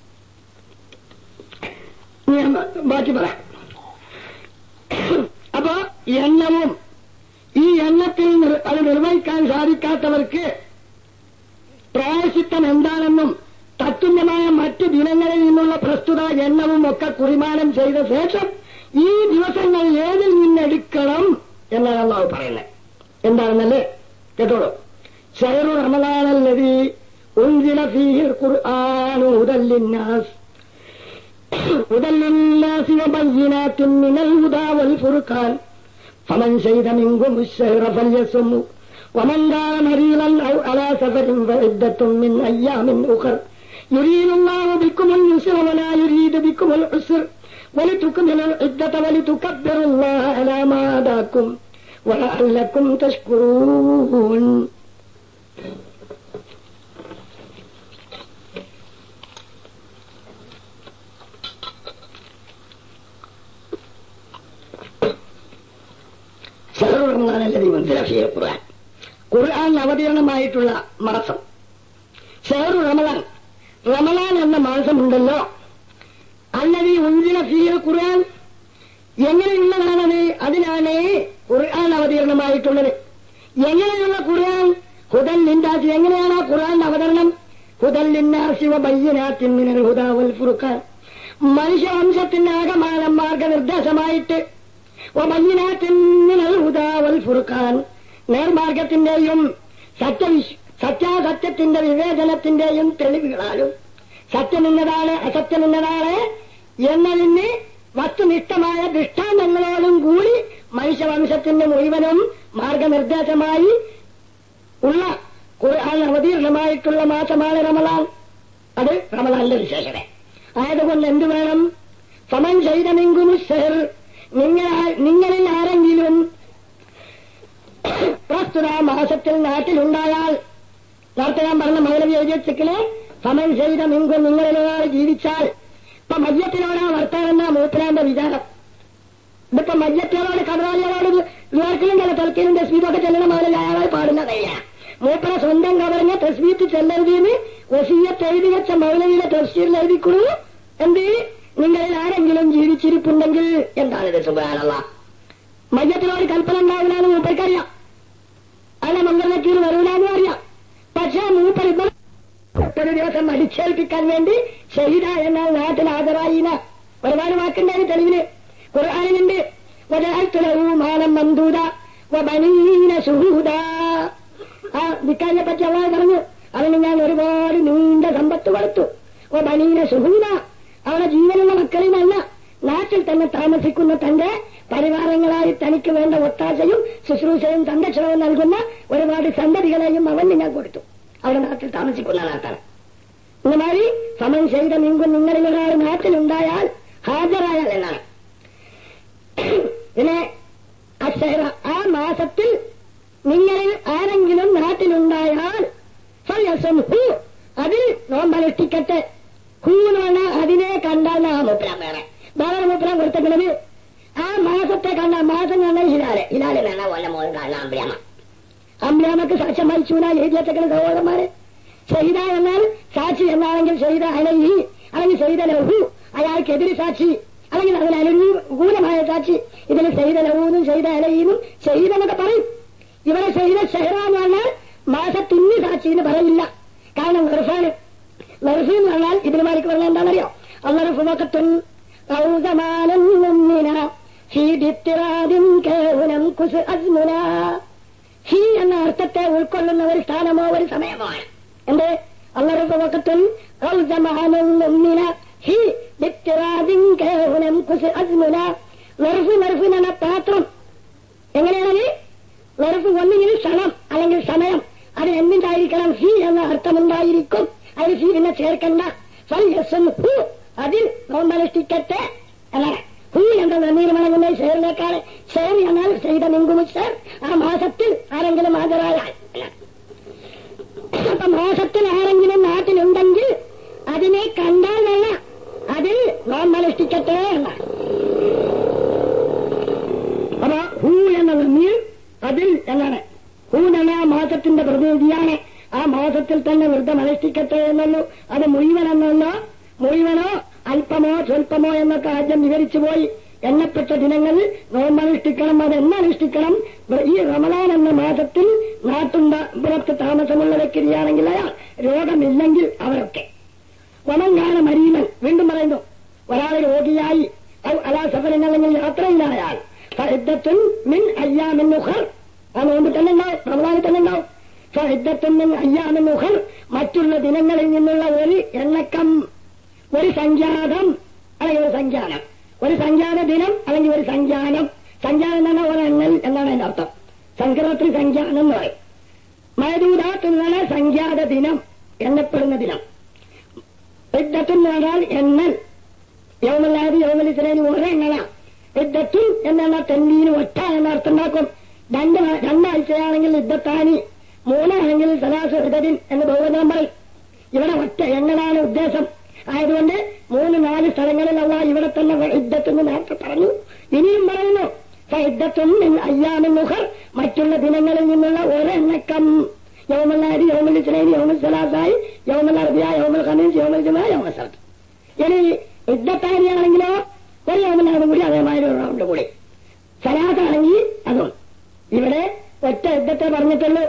ഞാൻ ബാക്കി പറയാം അപ്പൊ എണ്ണവും ഈ എണ്ണത്തിൽ നിർ- അത് നിർവഹിക്കാൻ സാധിക്കാത്തവർക്ക് പ്രായശിത്തം എന്താണെന്നും തത്തുല്യമായ മറ്റ് ദിനങ്ങളിൽ നിന്നുള്ള പ്രസ്തുത എണ്ണവും ഒക്കെ കുറിമാനം ചെയ്ത ശേഷം ഈ ദിവസങ്ങൾ ഏതിൽ നിന്നെടുക്കണം എന്നാണ് അള്ളാഹു പറയുന്നത് എന്താണെന്നല്ലേ കേട്ടോളൂ ഷെയറു റമലാനല്ലതി ഉൻസില ഫീഹിൽ ഖുർആനു ഹുദല്ലിന്നാസ് هدى للناس وبينات من الهدى والفرقان فمن شهد منكم الشهر فليصم ومن كان مريضا او على سفر فعدة من ايام اخر يريد الله بكم اليسر ولا يريد بكم العسر ولتكملوا العدة ولتكبروا الله على ما هداكم ولعلكم تشكرون ഷഹറുറഹ്മാനല്ലതി മന്ദിരഫിയ ഖുർആൻ ഖുർആൻ അവതരണമായിട്ടുള്ള മാസം ഷഹറു റമലാൻ റമലാൻ എന്ന മാസമുണ്ടല്ലോ അല്ലതി ഉഞ്ചില ഫിയ ഖുർആൻ എങ്ങനെയുള്ളതാണത് അതിനാണ് ഖുർആൻ അവതരണമായിട്ടുള്ളത് എങ്ങനെയുള്ള ഖുർആൻ ഹുദൻ ലിൻഡാസ് എങ്ങനെയാണ് ആ ഖുർആൻ അവതരണം ഹുദൻ ലിന്നാസി വബയ്യനാത്തിൻ മിനൽ ഹുദാ വൽ ഫുർഖാൻ മനുഷ്യവംശത്തിന്റെ ആകമാനം മാർഗനിർദ്ദേശമായിട്ട് വബയ്യനാത്തിൻ മിനൽ ഹുദാ വൽ ഫുർഖാൻ നേർമാർഗത്തിന്റെയും സത്യവിശ് സത്യാസത്യത്തിന്റെ വിവേചനത്തിന്റെയും തെളിവുകളാലും സത്യമെന്നതാണ് അസത്യമെന്നതാണ് എന്നതിന് വസ്തുനിഷ്ഠമായ ദൃഷ്ടാന്തങ്ങളോടും കൂടി മനുഷ്യവംശത്തിന്റെ മുഴുവനും മാർഗനിർദ്ദേശമായി ഉള്ള ഖുർആൻ അവതീർണമായിട്ടുള്ള മാസമാണ് റമലാൻ അത് റമലാന്റെ വിശേഷത ആയതുകൊണ്ട് എന്തു വേണം സമൻ ചെയ്തമെങ്കും ഷെഹർ നിങ്ങൾ നിങ്ങളിൽ ആരെങ്കിലും പ്രസ്തുത മാസത്തിൽ നാട്ടിലുണ്ടായാൽ നേരത്തെ ഞാൻ പറഞ്ഞ മൗലവി എഴുതിയച്ചിക്കില് സമൻ ചെയ്ത മിങ്കും നിങ്ങളിൽ ഒരാൾ ജീവിച്ചാൽ ഇപ്പൊ മയ്യത്തിനോടാ വർത്താനെന്ന മൂപ്പരാന്റെ വിചാരം ഇതിപ്പോ മയ്യത്തിനോട് കബറാളികളോട് ലുവർക്കിലും ചില തൽക്കിലും തസ്മീതൊക്കെ ചെല്ലണ മൗലവി അയാളെ പാടുന്നതല്ല മൂപ്പര സ്വന്തം കബറിനെ തസ്മീത്ത് ചെല്ലരുതെന്ന് വസീയത്ത് എഴുതി വെച്ച മൗലവിയുടെ തഫ്സീറിൽ എഴുതിക്കുള്ളൂ എന്ത് നിങ്ങളിൽ ആരെങ്കിലും ജീവിച്ചിരിപ്പുണ്ടെങ്കിൽ എന്താണിത് സുബാനല്ല മയ്യത്തിനോട് കൽപ്പന ഉണ്ടാവില്ലാന്ന് മൂപ്പർക്കറിയാം അല്ല മംഗളനക്കീർ വരൂലെന്നും അറിയാം പക്ഷേ മൂപ്പർ ഇപ്പൊ ഒരു ദിവസം അടിച്ചേൽപ്പിക്കാൻ വേണ്ടി ഷഹീദ എന്നാൽ നാട്ടിൽ ഹാജരായിന ഒരുപാട് വാക്കുണ്ടായി തെളിവിന് ഖുർആാനിലുണ്ട് മാനം മന്ദൂത വബനീന സുഹൂദ ആ നിക്കാരിയെ പറ്റി അള്ളാഹ് പറഞ്ഞു അവന് ഞാൻ ഒരുപാട് നീണ്ട സമ്പത്ത് കൊടുത്തു വബനീന സുഹൂദ അവളെ ജീവനുള്ള മക്കളിനല്ല നാട്ടിൽ തന്നെ താമസിക്കുന്ന തന്റെ പരിവാരങ്ങളായി തനിക്ക് വേണ്ട ഒത്താശയും ശുശ്രൂഷയും സംരക്ഷണവും നൽകുന്ന ഒരുപാട് സന്തതികളെയും അവന് ഞാൻ കൊടുത്തു അവിടെ നാട്ടിൽ താമസിക്കുന്ന നാട്ടാണ് ഇന്നുമാതിരി സമം ചെയ്ത നിങ്കും നിങ്ങളിൽ ഒരാൾ നാട്ടിലുണ്ടായാൽ ഹാജരായാൽ എന്നാണ് പിന്നെ അക്ഷര ആ മാസത്തിൽ നിങ്ങളിൽ ആരെങ്കിലും നാട്ടിലുണ്ടായാൽ ഫയസം ഹു അതിൽ നോമ്പനുഷ്ഠിക്കട്ടെ ഹൂ എന്ന് പറഞ്ഞാൽ അതിനെ കണ്ടാൽ ആ മൂപ്പരാൻ വേറെ വേറെ മൂപ്പരാൻ കൊടുത്തേക്കുന്നത് ആ മാസത്തെ കണ്ട മാസം കണ്ട ഹിലാല് ഹിലാല് വേണ പോലെ മോൻ കാണാൻ അമ്പ്രാമ അമ്പ്രാമക്ക് സാക്ഷ്യം വഹിച്ചൂന എഴുതിയേക്കുന്ന സഹോദരന്മാരെ ഷഹീദ എന്നാൽ സാക്ഷി എന്നാണെങ്കിൽ ഷഹീദ അലഹി അല്ലെങ്കിൽ ഷഹീദ ലഹു അയാൾക്കെതിരെ സാക്ഷി അല്ലെങ്കിൽ അതിൽ അനുകൂലമായ സാക്ഷി ഇതിന് ഷഹീദ ലഹൂന്നും ഷഹീദ അലഹീന്നും ഷഹീദ് എന്നൊക്കെ പറയും ഇവിടെ ഷഹീദ ഷെഹ്റ എന്ന് പറഞ്ഞാൽ മാസത്തുന്നി സാക്ഷി എന്ന് പറയില്ല കാരണം ഗർഫാണ് ഗർഫ് എന്ന് പറഞ്ഞാൽ ഇതിന് മാലിക്ക് പറഞ്ഞാൽ എന്താണെന്നറിയോ അള്ളറഫ് വക്കത്തുൻ ഔസമാനം മുന്നിന ഹി ദിത്തിറാദിൻ കേവലം കുസ് അസ്മുന ഹി എന്ന അർത്ഥത്തെ ഉൾക്കൊള്ളുന്ന ഒരു സ്ഥാനമോ ഒരു സമയമാണ് എന്ത് അള്ളറഫ് വക്കത്തുൻ ഔസമാനം മുന്നിന ഹി ദിത്തിറാദിൻ കേവലം കുസ് അസ്മുന നെർഫ് നെർഫ് എന്ന പാത്രം എങ്ങനെയാണത് വെറുപ്പ് ഒന്നുകിൽ ക്ഷണം അല്ലെങ്കിൽ സമയം അത് എന്തുണ്ടായിരിക്കണം ഹി എന്ന അർത്ഥമുണ്ടായിരിക്കും അതിൽ ഹി പിന്നെ ചേർക്കണ്ട ഫൽ യസ്സും ഹു അതിൽ നോമ്പനുഷ്ഠിക്കട്ടെ എന്നാണ് ഹു എന്ന നിർണ്ണീരമണങ്ങളുടെ ഷെയറിലേക്കാണ് ഷെയർ എന്നാൽ ചെയ്ത നിങ്കുമി ഷെയർ ആ മാസത്തിൽ ആരെങ്കിലും ഹാജരായാൽ അപ്പൊ മാസത്തിൽ ആരെങ്കിലും നാട്ടിലുണ്ടെങ്കിൽ അതിനെ കണ്ടാൽ വേണ്ട അതിൽ നോമ്പനുഷ്ഠിക്കട്ടെ എന്നാണ് അപ്പൊ ഹൂ എന്ന നിർണ്ണീർ അതിൽ എന്നാണ് ഹൂ എന്ന ആ മാസത്തിന്റെ പ്രതിനിധിയാണ് ആ മാസത്തിൽ തന്നെ വൃദ്ധം അനുഷ്ഠിക്കട്ടെ എന്നല്ലോ അത് മുഴുവനെന്നല്ല മുഴുവനോ അല്പമോ സ്വല്പമോ എന്നൊക്കെ ആദ്യം വിവരിച്ചു പോയി എണ്ണപ്പെട്ട ദിനങ്ങളിൽ നോമ്പനുഷ്ഠിക്കണം അത് എന്നനുഷ്ഠിക്കണം ഈ റമലാൻ എന്ന മാസത്തിൽ നാട്ടുണ്ട പുറത്ത് താമസമുള്ള വ്യക്തിയാണെങ്കിൽ അയാൾ രോഗമില്ലെങ്കിൽ അവരൊക്കെ വമങ്കാന മരീനൻ വീണ്ടും പറയുന്നു ഒരാൾ രോഗിയായി അലാ സഫറിൻ അല്ലെങ്കിൽ യാത്രയിലായാൽ ഫഇദ്ദത്തുൻ മിൻ അയ്യാമിൻ ഉഖർ ആ നോമ്പ് തന്നെ ഉണ്ടാവും റമദാനിൽ തന്നെ ഉണ്ടാവും ഫഇദ്ദത്തുൻ മിൻ അയ്യാമിൻ ഉഖർ മറ്റുള്ള ദിനങ്ങളിൽ നിന്നുള്ള ഒരു എണ്ണക്കം ഒരു സംഖ്യാതം അല്ലെങ്കിൽ ഒരു സംഖ്യാനം ഒരു സംഖ്യാത ദിനം അല്ലെങ്കിൽ ഒരു സംഖ്യാനം സംഖ്യാനം എന്ന് പറഞ്ഞാൽ ഒരെണ്ണൽ എന്നാണ് അതിന്റെ അർത്ഥം സംക്രാന്തി സംഖ്യാനം എന്ന് പറയും മഴദൂതാത്ത് എന്നാണ് സംഖ്യാത ദിനം എണ്ണപ്പെടുന്ന ദിനം ഇദ്ദത്തുൻ എന്ന് പറഞ്ഞാൽ എണ്ണൽ യൗമല്ലാതെ യൗമലിസ്ലേന് ഒരെണ്ണലാണ് ഇദ്ദത്തുൻ എന്നാണ് തെന്നീന് ഒറ്റ എന്ന അർത്ഥം ഉണ്ടാക്കും രണ്ട് മാ- രണ്ടാഴ്ചയാണെങ്കിൽ ഇദ്ദത്താനി മൂന്നാണെങ്കിൽ സലാസ് ഹൃദയൻ എന്ന് ബഹുവചനം പറയും ഇവിടെ ഒറ്റ എണ്ണലാണ് ഉദ്ദേശം ആയതുകൊണ്ട് മൂന്ന് നാല് സ്ഥലങ്ങളിൽ അല്ല ഇവിടെ തന്നെ ഇദ്ദത്തെന്ന് നേരത്തെ പറഞ്ഞു ഇനിയും പറയുന്നു ഇദ്ദത്തും അയ്യാമിൻ മുഹർ മറ്റുള്ള ദിനങ്ങളിൽ നിന്നുള്ള ഒരെണ്ണക്കം യൗമല്ലാരി യൗമൽ ഇസ്ലേനി യൗമൽ സലാസായി യൗമൽ അറബിയ യൗമൽ ഖമീസ് യൗമൽ ജുമാ യൗമൽ സലത്ത് ഇനി ഇദ്ദത്താനിയാണെങ്കിലോ ഒരു യൗമനാണ് കൂടി അതേമാതിരി ഒരു റൗണ്ട് കൂടി സലാത്താണെങ്കിൽ അതും ഇവിടെ ഒറ്റ യുദ്ധത്തെ പറഞ്ഞിട്ടുള്ളൂ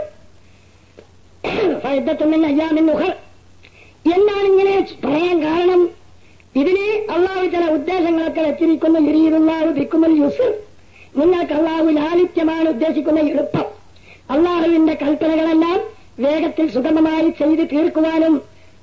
യുദ്ധത്തുണ്ടെങ്കിൽ അയ്യാമിൻ മുഖർ എന്നാണ് ഇങ്ങനെ പറയാൻ കാരണം ഇതിന് അള്ളാഹു ചില ഉദ്ദേശങ്ങളൊക്കെ വെച്ചിരിക്കുന്ന ഇരിയിരുന്നാൾ ദിക്കുമൽ യൂസ് നിങ്ങൾക്ക് അള്ളാഹു ലാളിത്യമാണ് ഉദ്ദേശിക്കുന്ന എളുപ്പം അള്ളാഹുവിന്റെ കൽപ്പനകളെല്ലാം വേഗത്തിൽ സുഗമമായി ചെയ്ത് തീർക്കുവാനും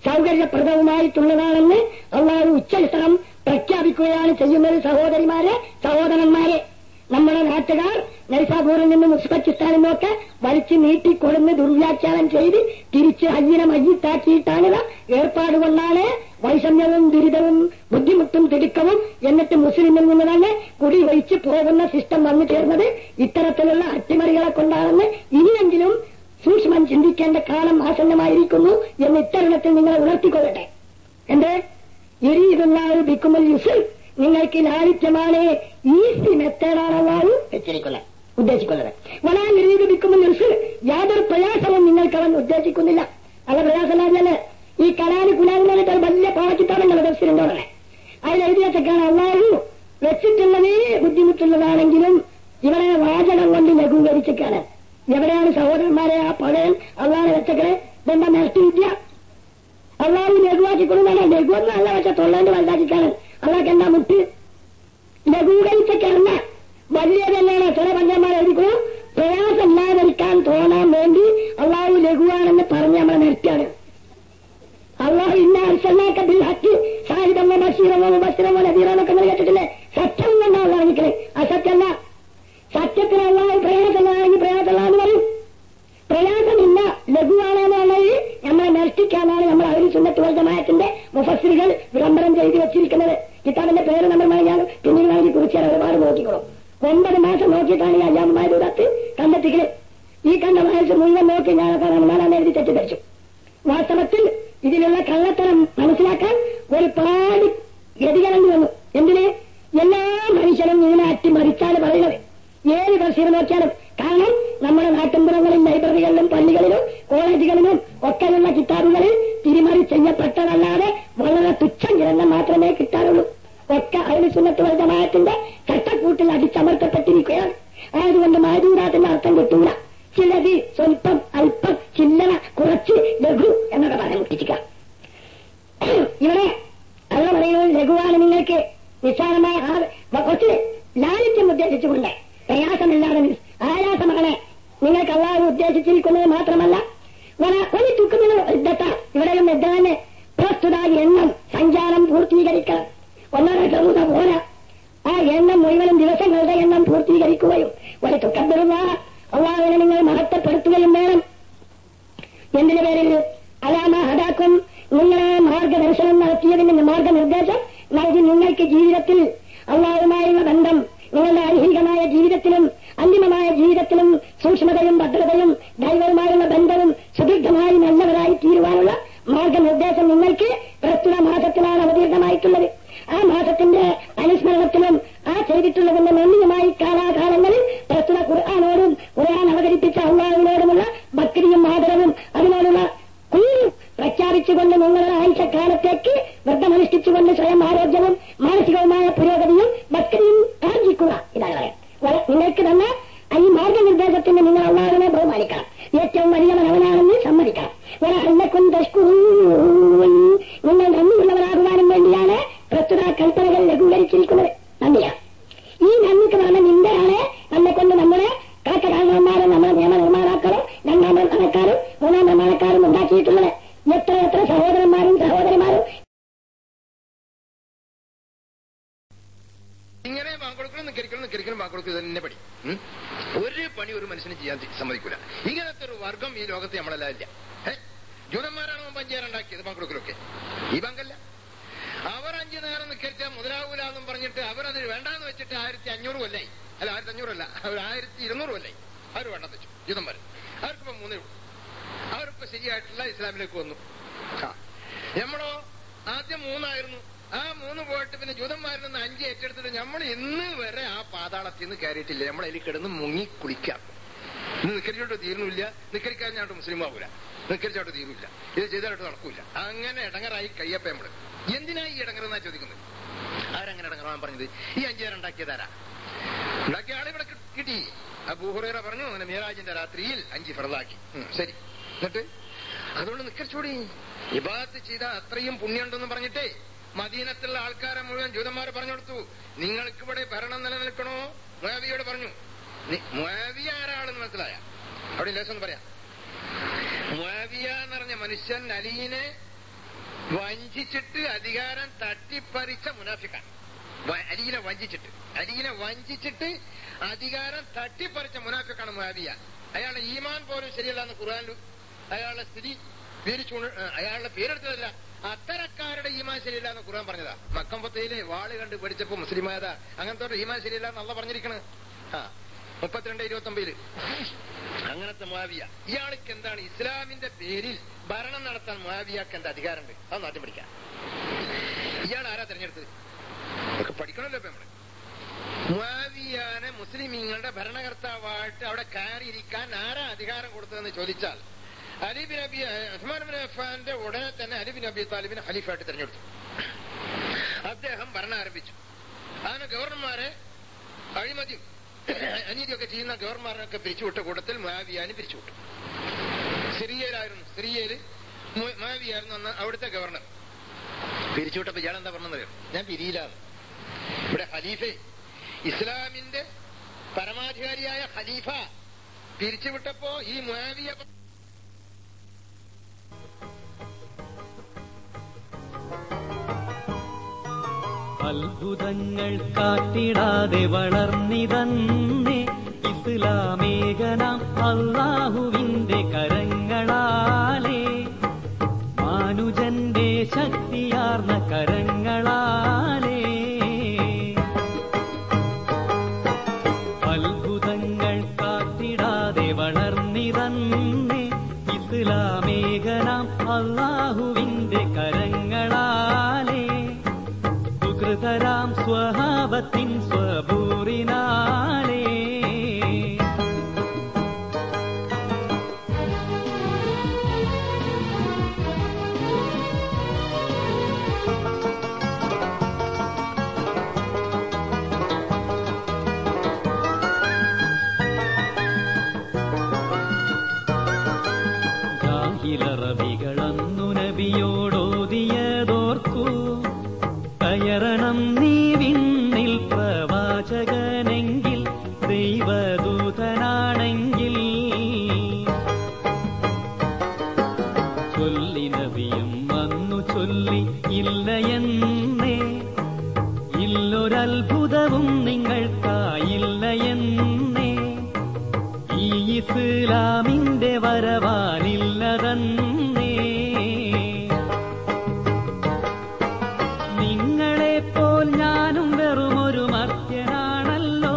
സൗകര്യപ്രദവുമായിട്ടുള്ളതാണെന്ന് അള്ളാഹു ഉച്ചസ്ഥലം പ്രഖ്യാപിക്കുകയാണ് ചെയ്യുന്നത് സഹോദരിമാരെ സഹോദരന്മാരെ നമ്മുടെ നാട്ടുകാർ നൈസാപൂരിൽ നിന്നും ഉസ്ബക്കിസ്ഥാനിൽ നിന്നൊക്കെ വലിച്ചു നീട്ടിക്കൊടുന്ന് ദുർവ്യാഖ്യാനം ചെയ്ത് തിരിച്ച് അയ്യനെ മയ്യത്താക്കിയിട്ടാണിത് ഏർപ്പാട് കൊണ്ടാണ് വൈഷമ്യവും ദുരിതവും ബുദ്ധിമുട്ടും തിടുക്കവും എന്നിട്ട് മുസ്ലിമിൽ നിന്ന് തന്നെ കുടി ഒഴിച്ച് പോകുന്ന സിസ്റ്റം വന്നു ചേർന്നത് ഇത്തരത്തിലുള്ള അട്ടിമറികളെ കൊണ്ടാണെന്ന് ഇനിയെങ്കിലും സൂക്ഷ്മം ചിന്തിക്കേണ്ട കാലം ആസന്നമായിരിക്കുന്നു എന്ന് ഇത്തരുണത്തിൽ നിങ്ങളെ ഉണർത്തിക്കൊള്ളട്ടെ എന്റെ എരിയിരുന്ന ഒരു ബിക്കുമൽ യുസിൽ നിങ്ങൾക്ക് ലാളിത്യമാണ് ഈസി മെത്തേഡാണ് അള്ളാഹു വെച്ചിരിക്കുന്നത് ഉദ്ദേശിക്കുന്നത് വലാൻ എരിയത് ബിക്കുമൽ യുസിൽ യാതൊരു പ്രയാസവും നിങ്ങൾക്ക് അവൻ ഉദ്ദേശിക്കുന്നില്ല അല്ല പ്രയാസമില്ലാതെ ഈ കലാലി കുലാലിനെ ഒരു വലിയ പാകിത്താണല്ലോ ദർശനം പറഞ്ഞത് അതിലെഴുതിയൊക്കെയാണ് അള്ളാഹു വെച്ചിട്ടുള്ളത് ബുദ്ധിമുട്ടുള്ളതാണെങ്കിലും ഇവിടെ വാചകം കൊണ്ട് ലഘൂകരിച്ചൊക്കെയാണ് എവിടെയാണ് സഹോദരന്മാരെ ആ പഴയൻ അള്ളാഹ് വെച്ചക്കണേ ഇതെന്താ നഷ്ട വിദ്യ അള്ളാഹു ലഘുവാക്കിക്കൊള്ളുന്നല്ല ലഘുവെന്ന് അല്ല വെച്ച തൊള്ളേന്റെ വലുതാക്കിക്കാണ് അള്ളാഹ് എന്താ മുട്ട് ലഘൂകരിച്ചൊക്കെയല്ല വലിയതല്ലാണ് ചില പഞ്ചന്മാർ എഴുതിക്കോ പ്രയാസമില്ലാതിരിക്കാൻ തോന്നാൻ വേണ്ടി അള്ളാഹു ലഘുവാണെന്ന് പറഞ്ഞ് നമ്മളെ നിർത്തിയാണ് അള്ളാഹു ഇന്ന അർസല്ലാക്ക ബിൽ ഹക്ക് സാഹിതമോ ബഷീറമോ ബഷീറമോ നദീറമൊക്കെ നമ്മൾ കേട്ടിട്ടില്ലേ സത്യം കൊണ്ടാ അള്ളാഹ് നിൽക്കണേ അസത്യല്ല സത്യത്തിന് അള്ളാഹു പ്രയാസമില്ലാണെങ്കിൽ പ്രയാസമില്ല എന്ന് പറയും പ്രയാസമില്ല ലഘുവാണെന്നുള്ളത് നമ്മളെ നഷ്ടിക്കാനാണ് നമ്മൾ അവര് സുന്നത്ത് വർദ്ധമായത്തിന്റെ മുഫസ്സിലുകൾ വിളംബരം ചെയ്തു വെച്ചിരിക്കുന്നത് കിതാബിന്റെ പേര് നമ്മൾ ഞാൻ പിന്നീട് അതിനെ കുറിച്ച് ഒരുപാട് നോക്കിക്കോളും ഒമ്പത് മാസം നോക്കിയിട്ടാണ് ഈ അയ്യാമമായ ദൂരത്ത് കണ്ടെത്തിക്കല് ഈ കണ്ട വയസ്സ് മുഴുവൻ നോക്കി ഞാനൊക്കെ റമദാനാണ് എഴുതി തെറ്റിദ്ധരിച്ചു വാസ്തവത്തിൽ ഇതിലുള്ള കള്ളത്തരം മനസ്സിലാക്കാൻ ഒരുപാട് ഗതികളെന്ന് വന്നു എന്തിന് എല്ലാ മനുഷ്യരും ഇതിനെ അട്ടിമറിച്ചാണ് പറയുന്നത് ഏത് ബഷീർ നോക്കിയാലും കാരണം നമ്മുടെ നാട്ടിൻപുറങ്ങളിൽ ലൈബ്രറികളിലും പള്ളികളിലും കോളേജുകളിലും ഒക്കെയുള്ള കിതാബുകളിൽ അടിച്ചമർത്തപ്പെട്ടിരിക്കുകയാണ് ആയതുകൊണ്ട് മാജൂരാത്തിന്റെ അർത്ഥം കിട്ടൂല ചിലത് സ്വല്പം അല്പം ചില്ലറ കുറച്ച് ലഘു എന്നൊക്കെ പറയാൻ മുട്ടിച്ചിക്കാം ഇവിടെ അല്ല പറയുന്നത് ലഘുവാണ് നിങ്ങൾക്ക് നിസ്സാരമായ ആ കുറച്ച് ലാളിത്യം ഉദ്ദേശിച്ചുകൊണ്ട് പ്രയാസമില്ലാതെ നി- ആയാസമാണ് നിങ്ങൾക്ക് അള്ളാഹു ഉദ്ദേശിച്ചിരിക്കുന്നത് മാത്രമല്ല വല- ഒരു തുക്കുമിനോ യുദ്ധത്ത ഇവിടെയും യുദ്ധാന് പ്രസ്തുത എണ്ണം സഞ്ചാരം പൂർത്തീകരിക്കണം ഒന്നോ രണ്ടോ മൂന്നോ പോല ആ എണ്ണം മുഴുവനും ദിവസങ്ങളുടെ എണ്ണം പൂർത്തീകരിക്കുകയും ഒരു തുക്കപ്പെടുന്ന അള്ളാഹുവിനെ നിങ്ങൾ മഹത്വപ്പെടുത്തുകയും വേണം എന്തിനു പേരിൽ അലാമ ഹദാക്കും നിങ്ങളെ മാർഗദർശനം നടത്തിയതിന് മാർഗനിർദ്ദേശം നൽകി നിങ്ങൾക്ക് ജീവിതത്തിൽ അള്ളാഹുമായുള്ള ബന്ധം നിങ്ങളുടെ ഐഹികമായ ജീവിതത്തിലും അന്തിമമായ ജീവിതത്തിലും സൂക്ഷ്മതയും ഭദ്രതയും ദൈവവുമായുള്ള ബന്ധവും സുദീർഘമായി നല്ലവരായി തീരുവാനുള്ള മാർഗനിർദ്ദേശം നിങ്ങൾക്ക് പ്രസ്തുത മാസത്തിലാണ് അവതീർണമായിട്ടുള്ളത് ആ മാസത്തിന്റെ അനുസ്മരണത്തിലും ആ ചെയ്തിട്ടുള്ളതിന്റെ നന്ദിയുമായി കാലാകാലങ്ങളിൽ പ്രസ്തുത ഖുർആാനോടും ഖുർആൻ അവതരിപ്പിച്ച അള്ളാഹുവിനോടുമുള്ള ഭക്തിയും ആദരവും അതിനോടുള്ള കുഞ്ഞും പ്രഖ്യാപിച്ചുകൊണ്ട് നിങ്ങളുടെ ആഴ്ചക്കാലത്തേക്ക് വ്രതമനുഷ്ഠിച്ചുകൊണ്ട് സ്വയം ആരോഗ്യവും മാനസികവുമായ പുരോഗതിയും ഭക്തിയും ആർജിക്കുക ഇതാണ് പറയാം വ- നിങ്ങൾക്ക് തന്ന ഈ മാർഗനിർദ്ദേശത്തിന് നിങ്ങൾ അള്ളാഹുവിനെ ബഹുമാനിക്കണം ഏറ്റവും വലിയവൻ അവനാണെന്ന് സമ്മതിക്കണം അന്നക്കും നിങ്ങൾ നന്ദിയുള്ളവരാകുവാനും വേണ്ടിയാണ് പ്രസ്തുത കൽപ്പനകൾ ലഘൂകരിച്ചിരിക്കുന്നത് നന്ദിയാണ് ഈ നന്ദിക്ക് പറഞ്ഞ നിന്ദയാണ് നമ്മെ കൊണ്ട് നമ്മുടെ കാക്കരാജന്മാരും നമ്മുടെ നിയമനിർമ്മാതാക്കളും രണ്ടാം നിർമ്മാണക്കാരും മൂന്നാം നിർമ്മാണക്കാരും ഉണ്ടാക്കിയിട്ടുള്ളത് എത്ര എത്ര സഹോദരന്മാരും സഹോദരിമാരും ഇങ്ങനെ ബാങ്കൊടുക്കണം നിക്കരിക്കണം നിക്കരിക്കണം ബാങ്കൊടുക്കുക തന്നെ പണി ഉം? ഒരു പണി ഒരു മനുഷ്യന് ചെയ്യാൻ തി- സമ്മതിക്കൂല ഇങ്ങനത്തെ ഒരു വർഗം ഈ ലോകത്ത് നമ്മളെല്ലാം ഇല്ല ഏ? ജൂതന്മാരാണ് പഞ്ചായറുണ്ടാക്കിയത് ബാങ്കൊടുക്കലൊക്കെ ഈ ബാങ്കല്ല അവർ അഞ്ചു നേരം നിക്കരിച്ചാൽ മുതലാവൂല എന്നും പറഞ്ഞിട്ട് അവരത് വേണ്ടാന്ന് വെച്ചിട്ട് ആയിരത്തി അഞ്ഞൂറ് കൊല്ലായി അല്ല ആയിരത്തി അഞ്ഞൂറല്ല അവർ ആയിരത്തി ഇരുന്നൂറ് കൊല്ലായി അവർ വേണ്ടെന്ന് വെച്ചു ജൂതന്മാർ അവർക്കിപ്പോ മൂന്നേ ഉള്ളൂ അവരിപ്പോ ശരിയായിട്ടുള്ള ഇസ്ലാമിലേക്ക് വന്നു ആ. നമ്മളോ ആദ്യം മൂന്നായിരുന്നു ആ മൂന്ന് പോയിട്ട് പിന്നെ ജൂതന്മാരിൽ നിന്ന് അഞ്ച് ഏറ്റെടുത്തിട്ട് നമ്മൾ ഇന്ന് വരെ ആ പാതാളത്തിൽ നിന്ന് കയറിയിട്ടില്ല നമ്മളതിൽ കിടന്ന് മുങ്ങി കുളിക്കാം ഇന്ന് നിക്കരിച്ചോട്ട് തീരുന്നില്ല നിക്കരിക്കാഞ്ഞാട്ട് മുസ്ലിം ആവൂല നിക്കരിച്ചോട്ട് തീരൂല ഇത് ചെയ്തായിട്ട് നടക്കൂല അങ്ങനെ ഇടങ്ങറായി കയ്യപ്പ നമ്മള് എന്തിനാ ഈ ഇടങ്ങറെന്നാ ചോദിക്കുന്നത് ആരങ്ങനെ ഇടങ്ങറാൻ പറഞ്ഞത് ഈ അഞ്ചേരുണ്ടാക്കിയതാരാ ഉണ്ടാക്കിയ ആളെ ഇവിടെ കി- കിട്ടി ആ ബൂഹുറേറ പറഞ്ഞു അങ്ങനെ മീറാജിന്റെ രാത്രിയിൽ അഞ്ച് ഫറലാക്കി ഉം, ശരി എന്നിട്ട് അതുകൊണ്ട് നിക്കരിച്ചോടി ഇബാദത്ത് ചെയ്ത അത്രയും പുണ്യമുണ്ടെന്ന് പറഞ്ഞിട്ടേ മദീനത്തുള്ള ആൾക്കാരെ മുഴുവൻ ജൂതന്മാർ പറഞ്ഞു കൊടുത്തു നിങ്ങൾക്ക് ഇവിടെ ഭരണം നിലനിൽക്കണോ മുയാവിയോട് പറഞ്ഞു നി- മുയാവിയ ആരാളെന്ന് മനസ്സിലായ അവിടെ ലേശം ഒന്ന് പറയാം മുയാവിയ എന്ന് പറഞ്ഞ മനുഷ്യൻ അലീനെ വഞ്ചിച്ചിട്ട് അധികാരം തട്ടിപ്പറിച്ച മുനാഫിക്കാൻ അലീനെ വഞ്ചിച്ചിട്ട് അലീനെ വഞ്ചിച്ചിട്ട് അധികാരം തട്ടിപ്പറിച്ച മുനാഫിക്കാണ് മുഹാബിയ അയാളുടെ ഈമാൻ പോലും ശരിയല്ല എന്ന് ഖുർആാനിൽ അയാളുടെ സ്ഥിതി പേര് ചൂണ്ട അയാളുടെ പേരെടുത്തതല്ല അത്തരക്കാരുടെ ഈമാൻ ശരിയല്ല എന്ന് ഖുർആൻ പറഞ്ഞതാ മക്കമ്പത്തയിലെ വാള് കണ്ട് പഠിച്ചപ്പോ മുസ്ലിമായതാ അങ്ങനത്തെ ഈമാൻ ശരിയല്ല എന്നല്ല പറഞ്ഞിരിക്കണത് ആ മുപ്പത്തിരണ്ട് ഇരുപത്തി ഒമ്പതില് അങ്ങനത്തെ മുഹാവിയ ഇയാൾക്ക് എന്താണ് ഇസ്ലാമിന്റെ പേരിൽ ഭരണം നടത്താൻ മുഹാവിയാക്ക് എന്താ അധികാരമുണ്ട് അത് നാട്ടിൽ പഠിക്കാം ഇയാൾ ആരാ തെരഞ്ഞെടുത്തത് ഇതൊക്കെ പഠിക്കണമല്ലോ ഇപ്പൊ നമ്മള് മുആവിയാനെ മുസ്ലിമീങ്ങളുടെ ഭരണകർത്താവായിട്ട് അവിടെ കയറിയിരിക്കാൻ ആരാ അധികാരം കൊടുത്തതെന്ന് ചോദിച്ചാൽ അലിബിൻ അബി ഉസ്മാൻ ബിൻ അഫ്ഫാന്റെ ഉടനെ തന്നെ അലിബിൻ അബി താലിബിനെ ഖലീഫായിട്ട് തെരഞ്ഞെടുത്തു അദ്ദേഹം ഭരണം ആരംഭിച്ചു അതിന് ഗവർണർമാരെ അഴിമതിയും അനീതിയൊക്കെ ചെയ്യുന്ന ഗവർണർമാരൊക്കെ പിരിച്ചുവിട്ട കൂട്ടത്തിൽ മുആവിയാനെ പിരിച്ചുവിട്ടു സിറിയയിലായിരുന്നു സിറിയയിൽ മുആവിയായിരുന്നു അന്ന് അവിടുത്തെ ഗവർണർ പിരിച്ചുവിട്ടപ്പോ ഇയാൾ എന്താ പറഞ്ഞത് ഞാൻ പിരിയിലാണ് ഇവിടെ ഖലീഫെ ഇസ്ലാമിന്റെ പരമാധികാരിയായ ഖലീഫ പിരിച്ചുവിട്ടപ്പോ ഈ മുആവിയ അത്ഭുതങ്ങൾ കാത്തിടാതെ വളർന്നിതന്നേ ഇസ്ലാമേകനാം അള്ളാഹുവിന്റെ കരങ്ങളാലേ മാനുജന്റെ ശക്തിയാർന്ന കരങ്ങളാലേ അത്ഭുതങ്ങൾ കാത്തിടാതെ വളർന്നിതന്നേ ഇസ്ലാമേകനാം അള്ളാഹുവിന്റെ കരങ്ങളാലേ സുഹൃതരാം സ്വഭാവത്തിൻ സ്വപൂറിനാലേ പ്രവാചകനെങ്കിൽ ദൈവദൂതനാണെങ്കിൽ ചൊല്ലി നബിയും വന്നു ചൊല്ലി ഇല്ല എന്നേ ഇല്ലൊരത്ഭുതവും നിങ്ങൾക്കായില്ല എന്നേ ഈ ഇസ്ലാമിന്റെ വരവാനില്ലതന്നേ നിങ്ങളെപ്പോൽ ഞാനും വെറുമൊരു മർത്യനാണല്ലോ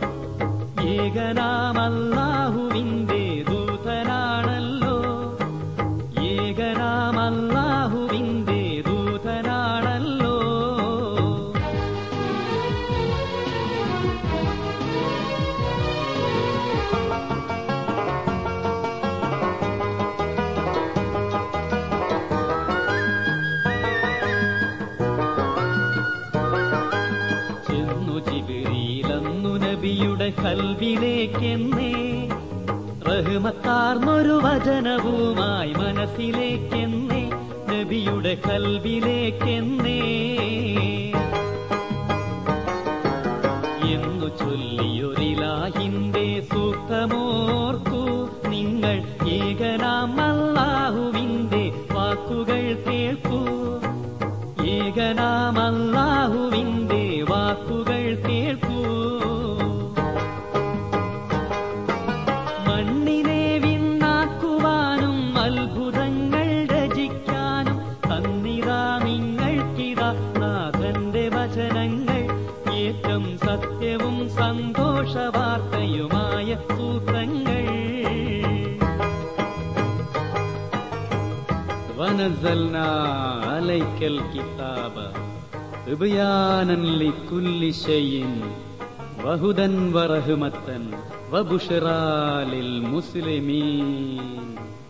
ഏകനാമല്ലാഹുവിന്റെ ദൂതനാണല്ലോ ഏകനാമല്ലാഹുവിന്റെ ദൂതനാണല്ലോ ചെന്നു ജിബിരിയിലന്നു നബിയുടെ കൽവിലേക്കെന്നേ റഹ്മത്താർന്നൊരു വചനവുമായി മനസ്സിലേക്കെന്നേ നബിയുടെ കൽവിലേക്കെന്നേ എന്നു ചൊല്ലിയൊരിലാഹിന്റെ സൂക്തമോർത്തു നിങ്ങൾ ഏകനാം അല്ലാഹുവിന്റെ വാക്കുകൾ കേൾക്കൂ ഏകനാം അല്ലാഹുവിന്റെ വാക്കുകൾ കേൾക്കൂ മണ്ണിനെ വിണ്ണാക്കുവാനും അത്ഭുതങ്ങൾ രചിക്കാനും തന്നിതാ നിങ്ങൾക്കിതാ നാഥന്റെ വചനങ്ങൾ ഏറ്റം സത്യവും സന്തോഷ വാർത്തയുമായ സൂത്രങ്ങൾ ونزلنا عليك الكتاب تبيانا لكل شيء وهدى ورحمة وبشرى للمسلمين